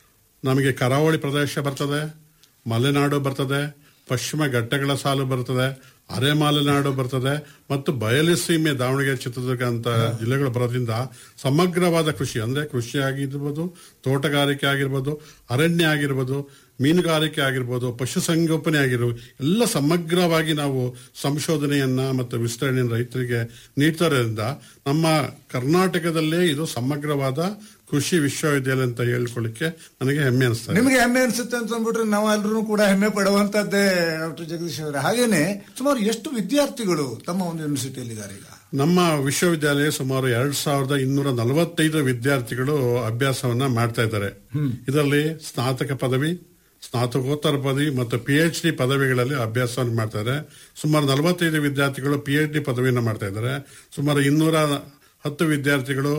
ನಮಗೆ ಕರಾವಳಿ ಪ್ರದೇಶ ಬರ್ತದೆ ಮಲೆನಾಡು ಬರ್ತದೆ ಪಶ್ಚಿಮ ಘಟ್ಟಗಳ ಸಾಲು ಬರ್ತದೆ ಅರೆ ಮಲೆನಾಡು ಬರ್ತದೆ ಮತ್ತು ಬಯಲುಸೀಮೆ ದಾವಣಗೆರೆ ಚಿತ್ರದುರ್ಗ ಅಂತ ಜಿಲ್ಲೆಗಳು ಬರೋದ್ರಿಂದ ಸಮಗ್ರವಾದ ಕೃಷಿ ಅಂದ್ರೆ ಕೃಷಿ ಆಗಿರ್ಬೋದು ತೋಟಗಾರಿಕೆ ಆಗಿರ್ಬೋದು ಅರಣ್ಯ ಆಗಿರ್ಬೋದು ಮೀನುಗಾರಿಕೆ ಆಗಿರ್ಬೋದು ಪಶುಸಂಗೋಪನೆ ಆಗಿರ್ಬೋದು ಎಲ್ಲ ಸಮಗ್ರವಾಗಿ ನಾವು ಸಂಶೋಧನೆಯನ್ನ ಮತ್ತು ವಿಸ್ತರಣೆಯನ್ನು ರೈತರಿಗೆ ನೀಡ್ತಾರಿಂದ ನಮ್ಮ ಕರ್ನಾಟಕದಲ್ಲೇ ಇದು ಸಮಗ್ರವಾದ ಕೃಷಿ ವಿಶ್ವವಿದ್ಯಾಲಯ ಅಂತ ಹೇಳ್ಕೊಳ್ಳಿಕ್ಕೆ ನನಗೆ ಹೆಮ್ಮೆ ಅನಿಸ್ತದೆ ನಿಮಗೆ ಹೆಮ್ಮೆ ಅನ್ಸುತ್ತೆ ಅಂತ ಅಂದ್ಬಿಟ್ರೆ ನಾವೆಲ್ಲರೂ ಕೂಡ ಹೆಮ್ಮೆ ಪಡುವಂತದ್ದೇ ಡಾಕ್ಟರ್ ಜಗದೀಶ್ ಅವರೇ ಹಾಗೇನೆ ಸುಮಾರು ಎಷ್ಟು ವಿದ್ಯಾರ್ಥಿಗಳು ತಮ್ಮ ಒಂದು ಯೂನಿವರ್ಸಿಟಿಯಲ್ಲಿ ಇದ್ದಾರೆ ಈಗ ನಮ್ಮ ವಿಶ್ವವಿದ್ಯಾಲಯ ಸುಮಾರು ಎರಡ್ ಸಾವಿರದ ಇನ್ನೂರ ನಲವತ್ತೈದು ವಿದ್ಯಾರ್ಥಿಗಳು ಅಭ್ಯಾಸವನ್ನ ಮಾಡ್ತಾ ಇದ್ದಾರೆ ಇದರಲ್ಲಿ ಸ್ನಾತಕ ಪದವಿ ಸ್ನಾತಕೋತ್ತರ ಪದವಿ ಮತ್ತು ಪಿ ಎಚ್ ಡಿ ಪದವಿಗಳಲ್ಲಿ ಅಭ್ಯಾಸವನ್ನು ಮಾಡ್ತಾರೆ ಸುಮಾರು ನಲವತ್ತೈದು ವಿದ್ಯಾರ್ಥಿಗಳು ಪಿ ಎಚ್ ಡಿ ಪದವಿಯನ್ನು ಮಾಡ್ತಾ ಇದ್ದಾರೆ ಸುಮಾರು ಇನ್ನೂರ ಹತ್ತು ವಿದ್ಯಾರ್ಥಿಗಳು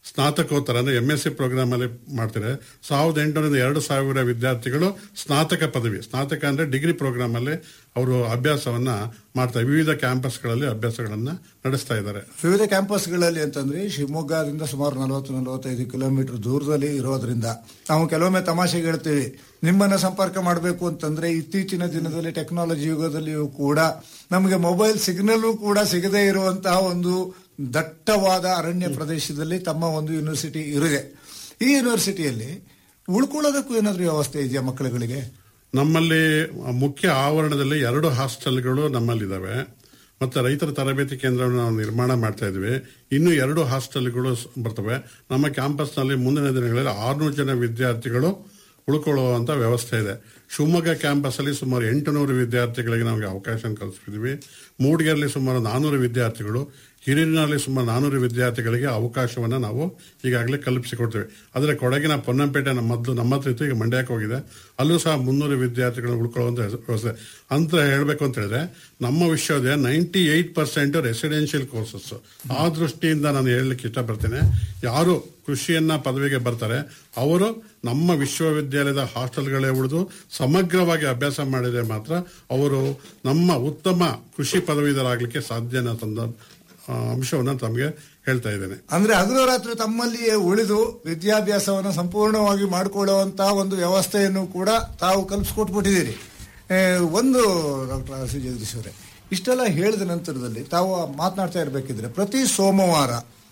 ಸ್ನಾತಕೋತ್ತರ ಅಂದ್ರೆ ಎಂ ಎಸ್ ಸಿ ಪ್ರೋಗ್ರಾಮ್ ಅಲ್ಲಿ ಮಾಡ್ತಾರೆ ಸಾವಿರದ ಎಂಟುನೂರಿಂದ ಎರಡು ಸಾವಿರ ವಿದ್ಯಾರ್ಥಿಗಳು ಸ್ನಾತಕ ಪದವಿ ಸ್ನಾತಕ ಅಂದ್ರೆ ಡಿಗ್ರಿ ಪ್ರೋಗ್ರಾಮ್ ಅಲ್ಲಿ ಅವರು ಅಭ್ಯಾಸವನ್ನ ಮಾಡ್ತಾರೆ ವಿವಿಧ ಕ್ಯಾಂಪಸ್ಗಳಲ್ಲಿ ಅಭ್ಯಾಸಗಳನ್ನ ನಡೆಸ್ತಾ ಇದ್ದಾರೆ ವಿವಿಧ ಕ್ಯಾಂಪಸ್ಗಳಲ್ಲಿ ಅಂತಂದ್ರೆ ಶಿವಮೊಗ್ಗದಿಂದ ಸುಮಾರು ನಲವತ್ತು ನಲವತ್ತೈದು ಕಿಲೋಮೀಟರ್ ದೂರದಲ್ಲಿ ಇರೋದ್ರಿಂದ ನಾವು ಕೆಲವೊಮ್ಮೆ ತಮಾಷೆಗೆ ಹೇಳ್ತೀವಿ ನಿಮ್ಮನ್ನ ಸಂಪರ್ಕ ಮಾಡಬೇಕು ಅಂತಂದ್ರೆ ಇತ್ತೀಚಿನ ದಿನದಲ್ಲಿ ಟೆಕ್ನಾಲಜಿ ಯುಗದಲ್ಲಿಯೂ ಕೂಡ ನಮಗೆ ಮೊಬೈಲ್ ಸಿಗ್ನಲ್ ಕೂಡ ಸಿಗದೇ ಇರುವಂತಹ ಒಂದು ದಟ್ಟವಾದ ಅರಣ್ಯ ಪ್ರದೇಶದಲ್ಲಿ ತಮ್ಮ ಒಂದು ಯೂನಿವರ್ಸಿಟಿ ಇರಿದೆ ಈ ಯೂನಿವರ್ಸಿಟಿಯಲ್ಲಿ ಉಳ್ಕೊಳ್ಳೋದಕ್ಕೂ ಏನಾದ್ರೂ ವ್ಯವಸ್ಥೆ ಇದೆಯಾ ಮಕ್ಕಳುಗಳಿಗೆ ನಮ್ಮಲ್ಲಿ ಮುಖ್ಯ ಆವರಣದಲ್ಲಿ ಎರಡು ಹಾಸ್ಟೆಲ್ಗಳು ನಮ್ಮಲ್ಲಿದ್ದಾವೆ ಮತ್ತೆ ರೈತರ ತರಬೇತಿ ಕೇಂದ್ರವನ್ನು ನಾವು ನಿರ್ಮಾಣ ಮಾಡ್ತಾ ಇದ್ವಿ ಇನ್ನು ಎರಡು ಹಾಸ್ಟೆಲ್ಗಳು ಸ್- ಬರ್ತವೆ ನಮ್ಮ ಕ್ಯಾಂಪಸ್ನಲ್ಲಿ ಮುಂದಿನ ದಿನಗಳಲ್ಲಿ ಆರ್ನೂರು ಜನ ವಿದ್ಯಾರ್ಥಿಗಳು ಉಳ್ಕೊಳ್ಳುವಂತ ವ್ಯವಸ್ಥೆ ಇದೆ ಶಿವಮೊಗ್ಗ ಕ್ಯಾಂಪಸ್ ಅಲ್ಲಿ ಸುಮಾರು ಎಂಟುನೂರು ವಿದ್ಯಾರ್ಥಿಗಳಿಗೆ ನಮಗೆ ಅವಕಾಶ ಕಲ್ಪಿಸಿದ್ವಿ ಮೂಡಿಗೆರೆಯಲ್ಲಿ ಸುಮಾರು ನಾನೂರು ವಿದ್ಯಾರ್ಥಿಗಳು ಹಿರಿಯೂರಿನಲ್ಲಿ ಸುಮಾರು ನಾನೂರು ವಿದ್ಯಾರ್ಥಿಗಳಿಗೆ ಅವಕಾಶವನ್ನ ನಾವು ಈಗಾಗಲೇ ಕಲ್ಪಿಸಿಕೊಡ್ತೇವೆ ಆದರೆ ಕೊಡಗಿನ ಪೊನ್ನಂಪೇಟೆ ನಮ್ಮ ಮೊದಲು ನಮ್ಮ ಹತ್ರ ಇತ್ತು ಈಗ ಮಂಡ್ಯಕ್ಕೆ ಹೋಗಿದೆ ಅಲ್ಲೂ ಸಹ ಮುನ್ನೂರು ವಿದ್ಯಾರ್ಥಿಗಳು ಉಳ್ಕೊಳ್ಳುವಂತ ವ್ಯವಸ್ಥೆ ಅಂತ ಹೇಳ್ಬೇಕು ಅಂತ ಹೇಳಿದ್ರೆ ನಮ್ಮ ವಿಶ್ವವಿದ್ಯಾಲಯ ninety eight percent residential courses ಆ ದೃಷ್ಟಿಯಿಂದ ನಾನು ಹೇಳಲಿಕ್ಕೆ ಇಷ್ಟಪಡ್ತೇನೆ ಯಾರು ಕೃಷಿಯನ್ನ ಪದವಿಗೆ ಬರ್ತಾರೆ ಅವರು ನಮ್ಮ ವಿಶ್ವವಿದ್ಯಾಲಯದ ಹಾಸ್ಟೆಲ್ಗಳೇ ಉಳಿದು ಸಮಗ್ರವಾಗಿ ಅಭ್ಯಾಸ ಮಾಡಿದರೆ ಮಾತ್ರ ಅವರು ನಮ್ಮ ಉತ್ತಮ ಕೃಷಿ ಪದವೀಧರಾಗಲಿಕ್ಕೆ ಸಾಧ್ಯ ಅನ್ನೋ ಸಂದ- ಆ, ಅಂಶವನ್ನ ತಮಗೆ ಹೇಳ್ತಾ ಇದ್ದೇನೆ ಅಂದ್ರೆ ಹಗಲು ರಾತ್ರಿ ತಮ್ಮಲ್ಲಿಯೇ ಉಳಿದು ವಿದ್ಯಾಭ್ಯಾಸವನ್ನು ಸಂಪೂರ್ಣವಾಗಿ ಮಾಡಿಕೊಳ್ಳುವಂತಹ ಒಂದು ವ್ಯವಸ್ಥೆಯನ್ನು ಕೂಡ ತಾವು ಕಲ್ಪಿಸ್ಕೊಟ್ಬಿಟ್ಟಿದ್ದೀರಿ ಏ, ಒಂದು ಡಾಕ್ಟರ್ ಆರ್ ಸಿ ಜಗದೀಶ್ ಅವರೇ ಇಷ್ಟೆಲ್ಲ ಹೇಳಿದ ನಂತರದಲ್ಲಿ ತಾವು ಮಾತನಾಡ್ತಾ ಇರಬೇಕಿದ್ರೆ ಪ್ರತಿ ಸೋಮವಾರ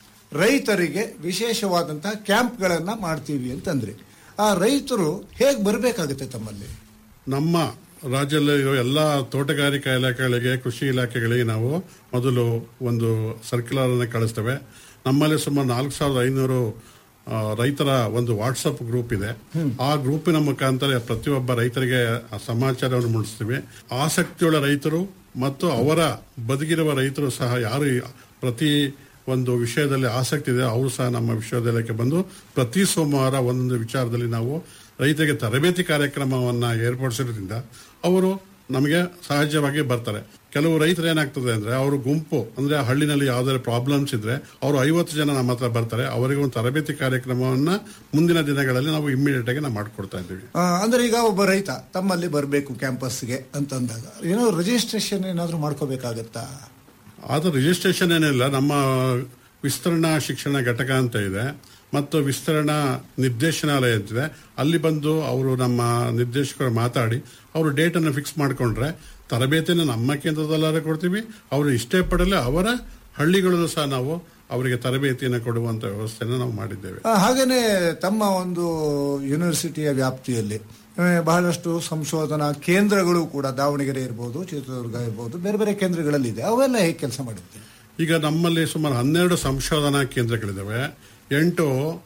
ರೈತರಿಗೆ ವಿಶೇಷವಾದಂತಹ ಕ್ಯಾಂಪ್ಗಳನ್ನ ಮಾಡ್ತೀವಿ ಅಂತಂದ್ರಿ ಆ ರೈತರು ಹೇಗೆ ಬರಬೇಕಾಗುತ್ತೆ ತಮ್ಮಲ್ಲಿ ನಮ್ಮ ರಾಜ್ಯದಲ್ಲಿರೋ ಎಲ್ಲ ತೋಟಗಾರಿಕಾ ಇಲಾಖೆಗಳಿಗೆ ಕೃಷಿ ಇಲಾಖೆಗಳಿಗೆ ನಾವು ಮೊದಲು ಒಂದು ಸರ್ಕ್ಯುಲರ್ ಅನ್ನು ಕಳಿಸ್ತೇವೆ ನಮ್ಮಲ್ಲಿ ಸುಮಾರು ನಾಲ್ಕು ಸಾವಿರದ ಐನೂರು ಆ, ರೈತರ ಒಂದು ವಾಟ್ಸಪ್ ಗ್ರೂಪ್ ಇದೆ ಆ ಗ್ರೂಪಿನ ಮುಖಾಂತರ ಪ್ರತಿಯೊಬ್ಬ ರೈತರಿಗೆ ಆ ಸಮಾಚಾರವನ್ನು ಮುಟ್ಟಿಸ್ತೀವಿ ಆಸಕ್ತಿಯುಳ್ಳ ರೈತರು ಮತ್ತು ಅವರ ಬದುಕಿರುವ ರೈತರು ಸಹ ಯಾರು ಈ ಪ್ರತಿ ಒಂದು ವಿಷಯದಲ್ಲಿ ಆಸಕ್ತಿ ಇದೆ ಅವರು ಸಹ ನಮ್ಮ ವಿಶ್ವವಿದ್ಯಾಲಯಕ್ಕೆ ಬಂದು ಪ್ರತಿ ಸೋಮವಾರ ಒಂದೊಂದು ವಿಚಾರದಲ್ಲಿ ನಾವು ರೈತರಿಗೆ ತರಬೇತಿ ಕಾರ್ಯಕ್ರಮವನ್ನ ಏರ್ಪಡಿಸೋದ್ರಿಂದ ಅವರು ನಮಗೆ ಸಹಜವಾಗಿ ಬರ್ತಾರೆ ಕೆಲವು ರೈತರು ಏನಾಗ್ತದೆ ಅಂದ್ರೆ ಅವರು ಗುಂಪು ಅಂದ್ರೆ ಆ ಹಳ್ಳಿನಲ್ಲಿ ಯಾವ್ದಾದ್ರು ಪ್ರಾಬ್ಲಮ್ಸ್ ಇದ್ರೆ ಅವರು ಐವತ್ತು ಜನ ನಮ್ಮ ಹತ್ರ ಬರ್ತಾರೆ ಅವರಿಗೆ ಒಂದು ತರಬೇತಿ ಕಾರ್ಯಕ್ರಮವನ್ನ ಮುಂದಿನ ದಿನಗಳಲ್ಲಿ ನಾವು ಇಮ್ಮಿಡಿಯೇಟ್ ಆಗಿ ನಾವು ಮಾಡ್ಕೊಡ್ತಾ ಇದ್ದೀವಿ ಆ, ಅಂದ್ರೆ ಈಗ ಒಬ್ಬ ರೈತ ತಮ್ಮಲ್ಲಿ ಬರಬೇಕು ಕ್ಯಾಂಪಸ್ಗೆ ಅಂತಂದಾಗ ಏನೋ ರಿಜಿಸ್ಟ್ರೇಷನ್ ಏನಾದ್ರೂ ಮಾಡ್ಕೋಬೇಕಾಗತ್ತಾ ಆದ್ರೆ ರಿಜಿಸ್ಟ್ರೇಷನ್ ಏನಿಲ್ಲ ನಮ್ಮ ವಿಸ್ತರಣಾ ಶಿಕ್ಷಣ ಘಟಕ ಅಂತ ಇದೆ ಮತ್ತು ವಿಸ್ತರಣಾ ನಿರ್ದೇಶನಾಲಯ ಅಂತಿದೆ ಅಲ್ಲಿ ಬಂದು ಅವರು ನಮ್ಮ ನಿರ್ದೇಶಕರು ಮಾತಾಡಿ ಅವರು ಡೇಟ್ ಅನ್ನು ಫಿಕ್ಸ್ ಮಾಡ್ಕೊಂಡ್ರೆ ತರಬೇತಿಯನ್ನು ನಮ್ಮ ಕೇಂದ್ರದಲ್ಲಾದ್ರೆ ಕೊಡ್ತೀವಿ ಅವರು ಇಷ್ಟೇ ಪಡಲೆ ಅವರ ಹಳ್ಳಿಗಳಲ್ಲೂ ಸಹ ನಾವು ಅವರಿಗೆ ತರಬೇತಿಯನ್ನು ಕೊಡುವಂತ ವ್ಯವಸ್ಥೆಯನ್ನು ನಾವು ಮಾಡಿದ್ದೇವೆ ಆ, ಹಾಗೇನೆ ತಮ್ಮ ಒಂದು ಯೂನಿವರ್ಸಿಟಿಯ ವ್ಯಾಪ್ತಿಯಲ್ಲಿ ಆ, ಬಹಳಷ್ಟು ಸಂಶೋಧನಾ ಕೇಂದ್ರಗಳು ಕೂಡ ದಾವಣಗೆರೆ ಇರ್ಬೋದು ಚಿತ್ರದುರ್ಗ ಇರ್ಬೋದು ಬೇರೆ ಬೇರೆ ಕೇಂದ್ರಗಳಲ್ಲಿದೆ ಅವೆಲ್ಲ ಹೇಗೆ ಕೆಲಸ ಮಾಡುತ್ತೆ ಈಗ ನಮ್ಮಲ್ಲಿ ಸುಮಾರು ಹನ್ನೆರಡು ಸಂಶೋಧನಾ ಕೇಂದ್ರಗಳಿದಾವೆ ಎಂಟು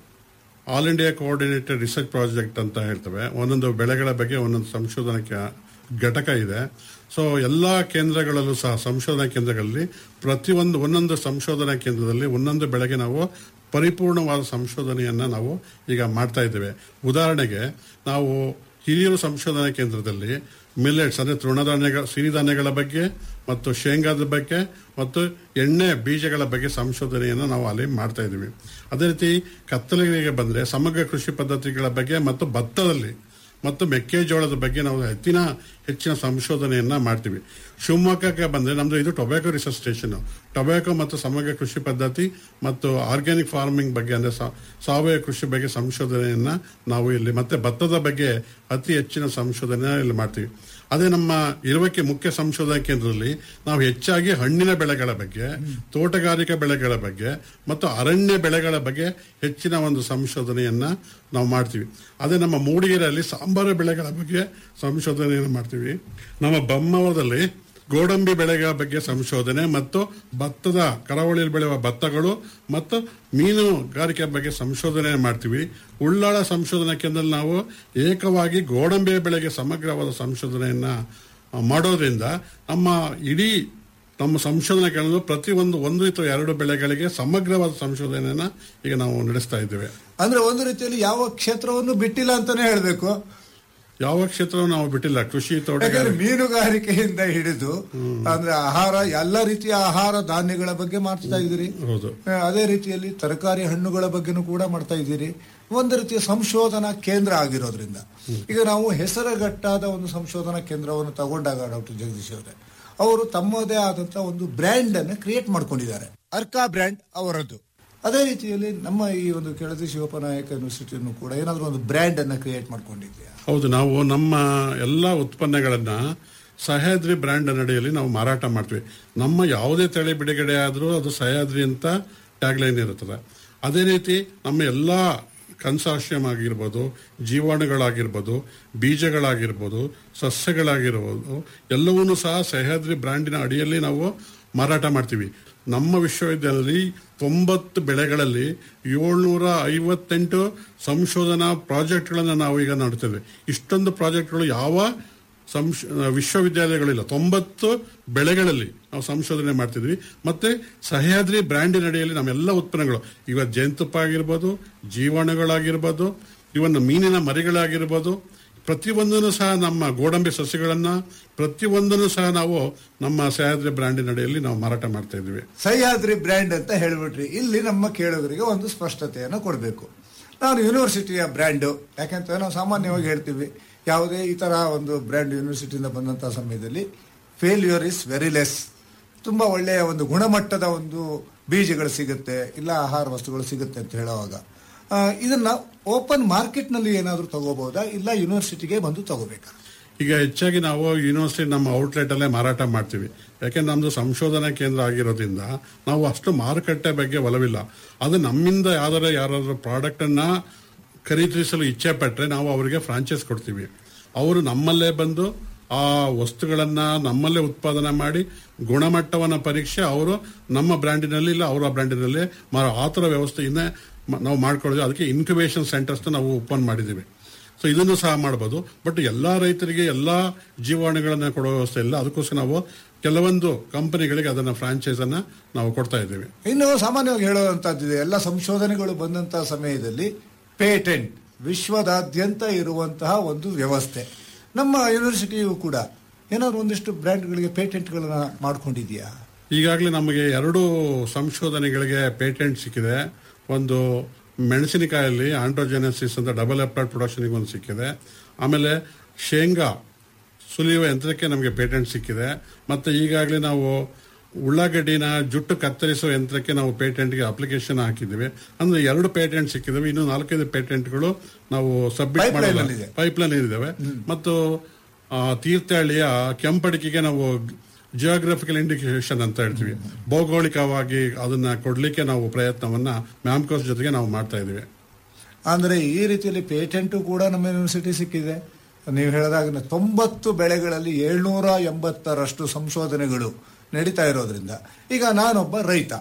all India coordinated research project ಅಂತ ಹೇಳ್ತವೆ ಒಂದೊಂದು ಬೆಳೆಗಳ ಬಗ್ಗೆ ಒಂದೊಂದು ಸಂಶೋಧನಾ ಕ್ಯಾ- ಘಟಕ ಇದೆ ಸೊ ಎಲ್ಲಾ ಕೇಂದ್ರಗಳಲ್ಲೂ ಸಹ ಸಂಶೋಧನಾ ಕೇಂದ್ರಗಳಲ್ಲಿ ಪ್ರತಿಯೊಂದು ಒಂದೊಂದು ಸಂಶೋಧನಾ ಕೇಂದ್ರದಲ್ಲಿ ಒಂದೊಂದು ಬೆಳೆಗೆ ನಾವು ಪರಿಪೂರ್ಣವಾದ ಸಂಶೋಧನೆಯನ್ನ ನಾವು ಈಗ ಮಾಡ್ತಾ ಇದ್ದೇವೆ ಉದಾಹರಣೆಗೆ ನಾವು ಹಿರಿಯೂರು ಸಂಶೋಧನಾ ಕೇಂದ್ರದಲ್ಲಿ ಮಿಲ್ಲೆಟ್ಸ್ ಅಂದ್ರೆ ತೃಣಧಾನ್ಯಗಳ ಸಿರಿಧಾನ್ಯಗಳ ಬಗ್ಗೆ ಮತ್ತು ಶೇಂಗಾದ ಬಗ್ಗೆ ಮತ್ತು ಎಣ್ಣೆ ಬೀಜಗಳ ಬಗ್ಗೆ ಸಂಶೋಧನೆಯನ್ನು ನಾವು ಅಲ್ಲಿ ಮಾಡ್ತಾ ಇದ್ದೀವಿ ಅದೇ ರೀತಿ ಕತ್ತಲಿಗೆ ಬಂದ್ರೆ ಸಮಗ್ರ ಕೃಷಿ ಪದ್ಧತಿಗಳ ಬಗ್ಗೆ ಮತ್ತು ಭತ್ತದಲ್ಲಿ ಮತ್ತು ಮೆಕ್ಕೆಜೋಳದ ಬಗ್ಗೆ ನಾವು ಹೆಚ್ಚಿನ ಹೆಚ್ಚಿನ ಸಂಶೋಧನೆಯನ್ನ ಮಾಡ್ತೀವಿ ಶಿವಮೊಗ್ಗಕ್ಕೆ ಬಂದ್ರೆ ನಮ್ದು ಇದು ಟೊಬ್ಯಾಕೊ ರಿಸರ್ಚ್ ಸ್ಟೇಷನ್ ಟೊಬ್ಯಾಕೊ ಮತ್ತು ಸಮಗ್ರ ಕೃಷಿ ಪದ್ಧತಿ ಮತ್ತು ಆರ್ಗ್ಯಾನಿಕ್ ಫಾರ್ಮಿಂಗ್ ಬಗ್ಗೆ ಅಂದ್ರೆ ಸಾ- ಸಾವಯವ ಕೃಷಿ ಬಗ್ಗೆ ಸಂಶೋಧನೆಯನ್ನ ನಾವು ಇಲ್ಲಿ ಮತ್ತೆ ಭತ್ತದ ಬಗ್ಗೆ ಅತಿ ಹೆಚ್ಚಿನ ಸಂಶೋಧನೆ ಇಲ್ಲಿ ಮಾಡ್ತೀವಿ ಅದೇ ನಮ್ಮ ಇರುವಕ್ಕೆ ಮುಖ್ಯ ಸಂಶೋಧನಾ ಕೇಂದ್ರದಲ್ಲಿ ನಾವು ಹೆಚ್ಚಾಗಿ ಹಣ್ಣಿನ ಬೆಳೆಗಳ ಬಗ್ಗೆ ತೋಟಗಾರಿಕಾ ಬೆಳೆಗಳ ಬಗ್ಗೆ ಮತ್ತು ಅರಣ್ಯ ಬೆಳೆಗಳ ಬಗ್ಗೆ ಹೆಚ್ಚಿನ ಒಂದು ಸಂಶೋಧನೆಯನ್ನ ನಾವು ಮಾಡ್ತೀವಿ ಅದೇ ನಮ್ಮ ಮೂಡಿಗೆರೆಯಲ್ಲಿ ಸಾಂಬಾರು ಬೆಳೆಗಳ ಬಗ್ಗೆ ಸಂಶೋಧನೆಯನ್ನು ಮಾಡ್ತೀವಿ ನಮ್ಮ ಬೊಮ್ಮವರದಲ್ಲಿ ಗೋಡಂಬಿ ಬೆಳೆಗಳ ಬಗ್ಗೆ ಸಂಶೋಧನೆ ಮತ್ತು ಭತ್ತದ ಕರಾವಳಿಯಲ್ಲಿ ಬೆಳೆಯುವ ಭತ್ತಗಳು ಮತ್ತು ಮೀನುಗಾರಿಕೆ ಬಗ್ಗೆ ಸಂಶೋಧನೆ ಮಾಡ್ತೀವಿ ಉಳ್ಳಾಳ ಸಂಶೋಧನಾ ಕೇಂದ್ರದಲ್ಲಿ ನಾವು ಏಕವಾಗಿ ಗೋಡಂಬಿ ಬೆಳೆಗೆ ಸಮಗ್ರವಾದ ಸಂಶೋಧನೆಯನ್ನ ಆ, ಮಾಡೋದ್ರಿಂದ ನಮ್ಮ ಇಡೀ ನಮ್ಮ ಸಂಶೋಧನಾ ಕೇಂದ್ರ ಪ್ರತಿಯೊಂದು ಒಂದು ಅಥವಾ ಎರಡು ಬೆಳೆಗಳಿಗೆ ಸಮಗ್ರವಾದ ಸಂಶೋಧನೆಯನ್ನ ಈಗ ನಾವು ನಡೆಸ್ತಾ ಇದ್ದೇವೆ ಅಂದ್ರೆ ಒಂದು ರೀತಿಯಲ್ಲಿ ಯಾವ ಕ್ಷೇತ್ರವನ್ನು ಬಿಟ್ಟಿಲ್ಲ ಅಂತಾನೆ ಹೇಳ್ಬೇಕು ಯಾವ ಕ್ಷೇತ್ರವನ್ನು ನಾವು ಬಿಟ್ಟಿಲ್ಲ ಕೃಷಿ ಯಾಕಂದ್ರೆ ತೋಟಗಾರಿಕೆ ಮೀನುಗಾರಿಕೆಯಿಂದ ಹಿಡಿದು ಅಂದ್ರೆ ಆಹಾರ ಎಲ್ಲ ರೀತಿಯ ಆಹಾರ ಧಾನ್ಯಗಳ ಬಗ್ಗೆ ಮಾಡ್ತಾ ಇದ್ದೀರಿ ಹೌದು ಆ, ಅದೇ ರೀತಿಯಲ್ಲಿ ತರಕಾರಿ ಹಣ್ಣುಗಳ ಬಗ್ಗೆನೂ ಕೂಡ ಮಾಡ್ತಾ ಇದ್ದೀರಿ ಒಂದು ರೀತಿಯ ಸಂಶೋಧನಾ ಕೇಂದ್ರ ಆಗಿರೋದ್ರಿಂದ ಈಗ ನಾವು ಹೆಸರುಗಟ್ಟಾದ ಒಂದು ಸಂಶೋಧನಾ ಕೇಂದ್ರವನ್ನು ತಗೊಂಡಾಗ ಡಾಕ್ಟರ್ ಜಗದೀಶ್ ಅವರೇ ಅವರು ತಮ್ಮದೇ ಆದಂತ ಒಂದು ಬ್ರ್ಯಾಂಡ್ ಅನ್ನು ಕ್ರಿಯೇಟ್ ಮಾಡ್ಕೊಂಡಿದ್ದಾರೆ ಅರ್ಕಾ ಬ್ರ್ಯಾಂಡ್ ಅವರದ್ದು ಅದೇ ರೀತಿಯಲ್ಲಿ ನಮ್ಮ ಈ ಒಂದು ಕೆಳದಿ ಶಿವಪ್ಪನಾಯಕ ಯೂನಿವರ್ಸಿಟಿಯನ್ನು ಕೂಡ ಏನಾದರೂ ಒಂದು ಬ್ರ್ಯಾಂಡ್ ಅನ್ನ ಕ್ರಿಯೇಟ್ ಮಾಡ್ಕೊಂಡಿದ್ಯಾ ಹೌದು ನಾವು ನಮ್ಮ ಎಲ್ಲ ಉತ್ಪನ್ನಗಳನ್ನ ಸಹ್ಯಾದ್ರಿ ಬ್ರ್ಯಾಂಡ್ ಅಡಿಯಲ್ಲಿ ನಾವು ಮಾರಾಟ ಮಾಡ್ತೀವಿ ನಮ್ಮ ಯಾವುದೇ ತಳಿ ಬಿಡುಗಡೆ ಆದರೂ ಅದು ಸಹ್ಯಾದ್ರಿ ಅಂತ ಟ್ಯಾಗ್ಲೈನ್ ಇರುತ್ತದೆ ಅದೇ ರೀತಿ ನಮ್ಮ ಎಲ್ಲ ಕನ್ಸಾರ್ಷಿಯಂ ಆಗಿರ್ಬೋದು ಜೀವಾಣುಗಳಾಗಿರ್ಬೋದು ಬೀಜಗಳಾಗಿರ್ಬೋದು ಸಸ್ಯಗಳಾಗಿರ್ಬೋದು ಎಲ್ಲವನ್ನೂ ಸಹ ಸಹ್ಯಾದ್ರಿ ಬ್ರ್ಯಾಂಡಿನ ಅಡಿಯಲ್ಲಿ ನಾವು ಮಾರಾಟ ಮಾಡ್ತೀವಿ ನಮ್ಮ ವಿಶ್ವವಿದ್ಯಾಲಯದಲ್ಲಿ ತೊಂಬತ್ತು ಬೆಳೆಗಳಲ್ಲಿ ಏಳ್ನೂರ ಐವತ್ತೆಂಟು ಸಂಶೋಧನಾ ಪ್ರಾಜೆಕ್ಟ್ಗಳನ್ನು ನಾವು ಈಗ ನೋಡ್ತೇವೆ ಇಷ್ಟೊಂದು ಪ್ರಾಜೆಕ್ಟ್ಗಳು ಯಾವ ಸಂಶ ವಿಶ್ವವಿದ್ಯಾಲಯಗಳಿಲ್ಲ ತೊಂಬತ್ತು ಬೆಳೆಗಳಲ್ಲಿ ನಾವು ಸಂಶೋಧನೆ ಮಾಡ್ತಿದ್ವಿ ಮತ್ತೆ ಸಹ್ಯಾದ್ರಿ ಬ್ರ್ಯಾಂಡಿನ ಅಡಿಯಲ್ಲಿ ನಮ್ಮೆಲ್ಲ ಉತ್ಪನ್ನಗಳು ಇವತ್ತು ಜೇನುತುಪ್ಪ ಆಗಿರ್ಬೋದು ಜೀವಾಣುಗಳಾಗಿರ್ಬೋದು ಇವನ್ನ ಮೀನಿನ ಮರಿಗಳಾಗಿರ್ಬೋದು ಪ್ರತಿಯೊಂದನ್ನು ಸಹ ನಮ್ಮ ಗೋಡಂಬಿ ಸಸ್ಯಗಳನ್ನ ಪ್ರತಿಯೊಂದನ್ನು ಸಹ ನಾವು ನಮ್ಮ ಸಹ್ಯಾದ್ರಿ ಬ್ರ್ಯಾಂಡಿನ ಅಡಿಯಲ್ಲಿ ನಾವು ಮಾರಾಟ ಮಾಡ್ತಾ ಇದ್ವಿ ಸಹ್ಯಾದ್ರಿ ಬ್ರ್ಯಾಂಡ್ ಅಂತ ಹೇಳ್ಬಿಟ್ರಿ ಇಲ್ಲಿ ನಮ್ಮ ಕೇಳೋಗರಿಗೆ ಒಂದು ಸ್ಪಷ್ಟತೆಯನ್ನು ಕೊಡಬೇಕು ನಾನು ಯೂನಿವರ್ಸಿಟಿಯ ಬ್ರ್ಯಾಂಡು ಯಾಕಂತ ನಾವು ಸಾಮಾನ್ಯವಾಗಿ ಹೇಳ್ತೀವಿ ಯಾವುದೇ ಈ ತರ ಒಂದು ಬ್ರ್ಯಾಂಡ್ ಯೂನಿವರ್ಸಿಟಿಯಿಂದ ಬಂದಂತಹ ಸಮಯದಲ್ಲಿ ಫೇಲ್ಯೂರ್ ಇಸ್ ವೆರಿ ಲೆಸ್ ತುಂಬಾ ಒಳ್ಳೆಯ ಒಂದು ಗುಣಮಟ್ಟದ ಒಂದು ಬೀಜಗಳು ಸಿಗುತ್ತೆ ಇಲ್ಲ ಆಹಾರ ವಸ್ತುಗಳು ಸಿಗುತ್ತೆ ಅಂತ ಹೇಳುವಾಗ ಆ, ಇದನ್ನ ಓಪನ್ ಮಾರ್ಕೆಟ್ ನಲ್ಲಿ ಏನಾದರೂ ತಗೋಬಹುದಾ ಇಲ್ಲ ಯೂನಿವರ್ಸಿಟಿಗೆ ಬಂದು ತಗೋಬೇಕಾ ಈಗ ಹೆಚ್ಚಾಗಿ ನಾವು ಯೂನಿವರ್ಸಿಟಿ ನಮ್ಮ ಔಟ್ಲೆಟ್ ಅಲ್ಲೇ ಮಾರಾಟ ಮಾಡ್ತೀವಿ ಯಾಕೆಂದ್ರೆ ನಮ್ದು ಸಂಶೋಧನಾ ಕೇಂದ್ರ ಆಗಿರೋದ್ರಿಂದ ನಾವು ಅಷ್ಟು ಮಾರುಕಟ್ಟೆ ಬಗ್ಗೆ ಒಲವಿಲ್ಲ ಅದು ನಮ್ಮಿಂದ ಯಾವ್ದಾರ ಯಾರಾದ್ರೂ ಪ್ರಾಡಕ್ಟ್ ಅನ್ನ ಖರೀದಿಸಲು ಇಚ್ಛೆ ಪಟ್ಟರೆ ನಾವು ಅವರಿಗೆ ಫ್ರಾಂಚೈಸ್ ಕೊಡ್ತೀವಿ ಅವರು ನಮ್ಮಲ್ಲೇ ಬಂದು ಆ ವಸ್ತುಗಳನ್ನ ನಮ್ಮಲ್ಲೇ ಉತ್ಪಾದನೆ ಮಾಡಿ ಗುಣಮಟ್ಟವನ್ನ ಪರೀಕ್ಷೆ ಅವರು ನಮ್ಮ ಬ್ರ್ಯಾಂಡಿನಲ್ಲಿ ಇಲ್ಲ ಅವರ ಬ್ರ್ಯಾಂಡಿನಲ್ಲಿ ಮಾ- ಆ ಥರ ವ್ಯವಸ್ಥೆಯಿಂದ ಮ- ನಾವು ಮಾಡ್ಕೊಳ್ಳೋದು ಅದಕ್ಕೆ ಇನ್ಕ್ಯುಬೇಷನ್ ಸೆಂಟರ್ಸ್ ನಾವು ಓಪನ್ ಮಾಡಿದ್ದೀವಿ ಸೊ ಇದನ್ನು ಸಹ ಮಾಡಬಹುದು ಬಟ್ ಎಲ್ಲಾ ರೈತರಿಗೆ ಎಲ್ಲಾ ಜೀವಾಣುಗಳನ್ನ ಕೊಡೋ ವ್ಯವಸ್ಥೆ ಇಲ್ಲ ಅದಕ್ಕೋಸ್ಕರ ನಾವು ಕೆಲವೊಂದು ಕಂಪನಿಗಳಿಗೆ ಅದನ್ನ ಫ್ರಾಂಚೈಸ್ ಅನ್ನ ನಾವು ಕೊಡ್ತಾ ಇದ್ದೇವೆ ಇನ್ನು ಸಾಮಾನ್ಯವಾಗಿ ಹೇಳುವಂತಹದ್ದಿದೆ ಎಲ್ಲ ಸಂಶೋಧನೆಗಳು ಬಂದಂತಹ ಸಮಯದಲ್ಲಿ ಪೇಟೆಂಟ್ ವಿಶ್ವದಾದ್ಯಂತ ಇರುವಂತಹ ಒಂದು ವ್ಯವಸ್ಥೆ ನಮ್ಮ ಯೂನಿವರ್ಸಿಟಿಯು ಕೂಡ ಏನಾದ್ರು ಒಂದಿಷ್ಟು ಬ್ರ್ಯಾಂಡ್ಗಳಿಗೆ ಪೇಟೆಂಟ್ಗಳನ್ನ ಮಾಡ್ಕೊಂಡಿದ್ಯಾ ಈಗಾಗಲೇ ನಮಗೆ ಎರಡು ಸಂಶೋಧನೆಗಳಿಗೆ ಪೇಟೆಂಟ್ ಸಿಕ್ಕಿದೆ ಒಂದು ಮೆಣಸಿನಕಾಯಲ್ಲಿ ಆಂಡ್ರೋಜೆನೆಸಿಸ್ ಅಂತ ಡಬಲ್ ಅಪ್ಲೈಡ್ ಪ್ರೊಡಕ್ಷನ್ಗೆ ಒಂದು ಸಿಕ್ಕಿದೆ ಆಮೇಲೆ ಶೇಂಗಾ ಸುಲಿಯುವ ಯಂತ್ರಕ್ಕೆ ನಮಗೆ ಪೇಟೆಂಟ್ ಸಿಕ್ಕಿದೆ ಮತ್ತೆ ಈಗಾಗಲೇ ನಾವು ಉಳ್ಳಾಗಡ್ಡಿನ ಜುಟ್ಟು ಕತ್ತರಿಸುವ ಯಂತ್ರಕ್ಕೆ ನಾವು ಪೇಟೆಂಟ್ಗೆ ಅಪ್ಲಿಕೇಶನ್ ಹಾಕಿದ್ದೀವಿ ಅಂದ್ರೆ ಎರಡು ಪೇಟೆಂಟ್ ಸಿಕ್ಕಿದಾವೆ ಇನ್ನು ನಾಲ್ಕೈದು ಪೇಟೆಂಟ್ಗಳು ನಾವು ಸಬ್ಮಿಟ್ Pipeline ಮಾಡಲ್ಲ ಅಲ್ಲಿದೆ. ಪೈಪ್ಲೈನ್ ಇದಾವೆ ಮತ್ತು ಆ, ತೀರ್ಥಹಳ್ಳಿಯ ಕೆಂಪಡಿಕೆಗೆ ನಾವು ಜಿಯೋಗ್ರಫಿಕಲ್ ಇಂಡಿಕೇಶನ್ ಅಂತ ಹೇಳ್ತೀವಿ ಭೌಗೋಳಿಕವಾಗಿ ಅದನ್ನ ಕೊಡ್ಲಿಕ್ಕೆ ನಾವು ಪ್ರಯತ್ನವನ್ನ ಮ್ಯಾಮ್ಕೋಸ್ ಜೊತೆಗೆ ನಾವು ಮಾಡ್ತಾ ಇದೀವಿ ಅಂದ್ರೆ ಈ ರೀತಿಯಲ್ಲಿ ಪೇಟೆಂಟು ಕೂಡ ನಮ್ಮ ಯೂನಿವರ್ಸಿಟಿ ಸಿಕ್ಕಿದೆ ನೀವು ಹೇಳಿದಾಗ ತೊಂಬತ್ತು ಬೆಳೆಗಳಲ್ಲಿ ಏಳ್ನೂರ ಎಂಬತ್ತರಷ್ಟು ಸಂಶೋಧನೆಗಳು ನಡೀತಾ ಇರೋದ್ರಿಂದ ಈಗ ನಾನೊಬ್ಬ ರೈತ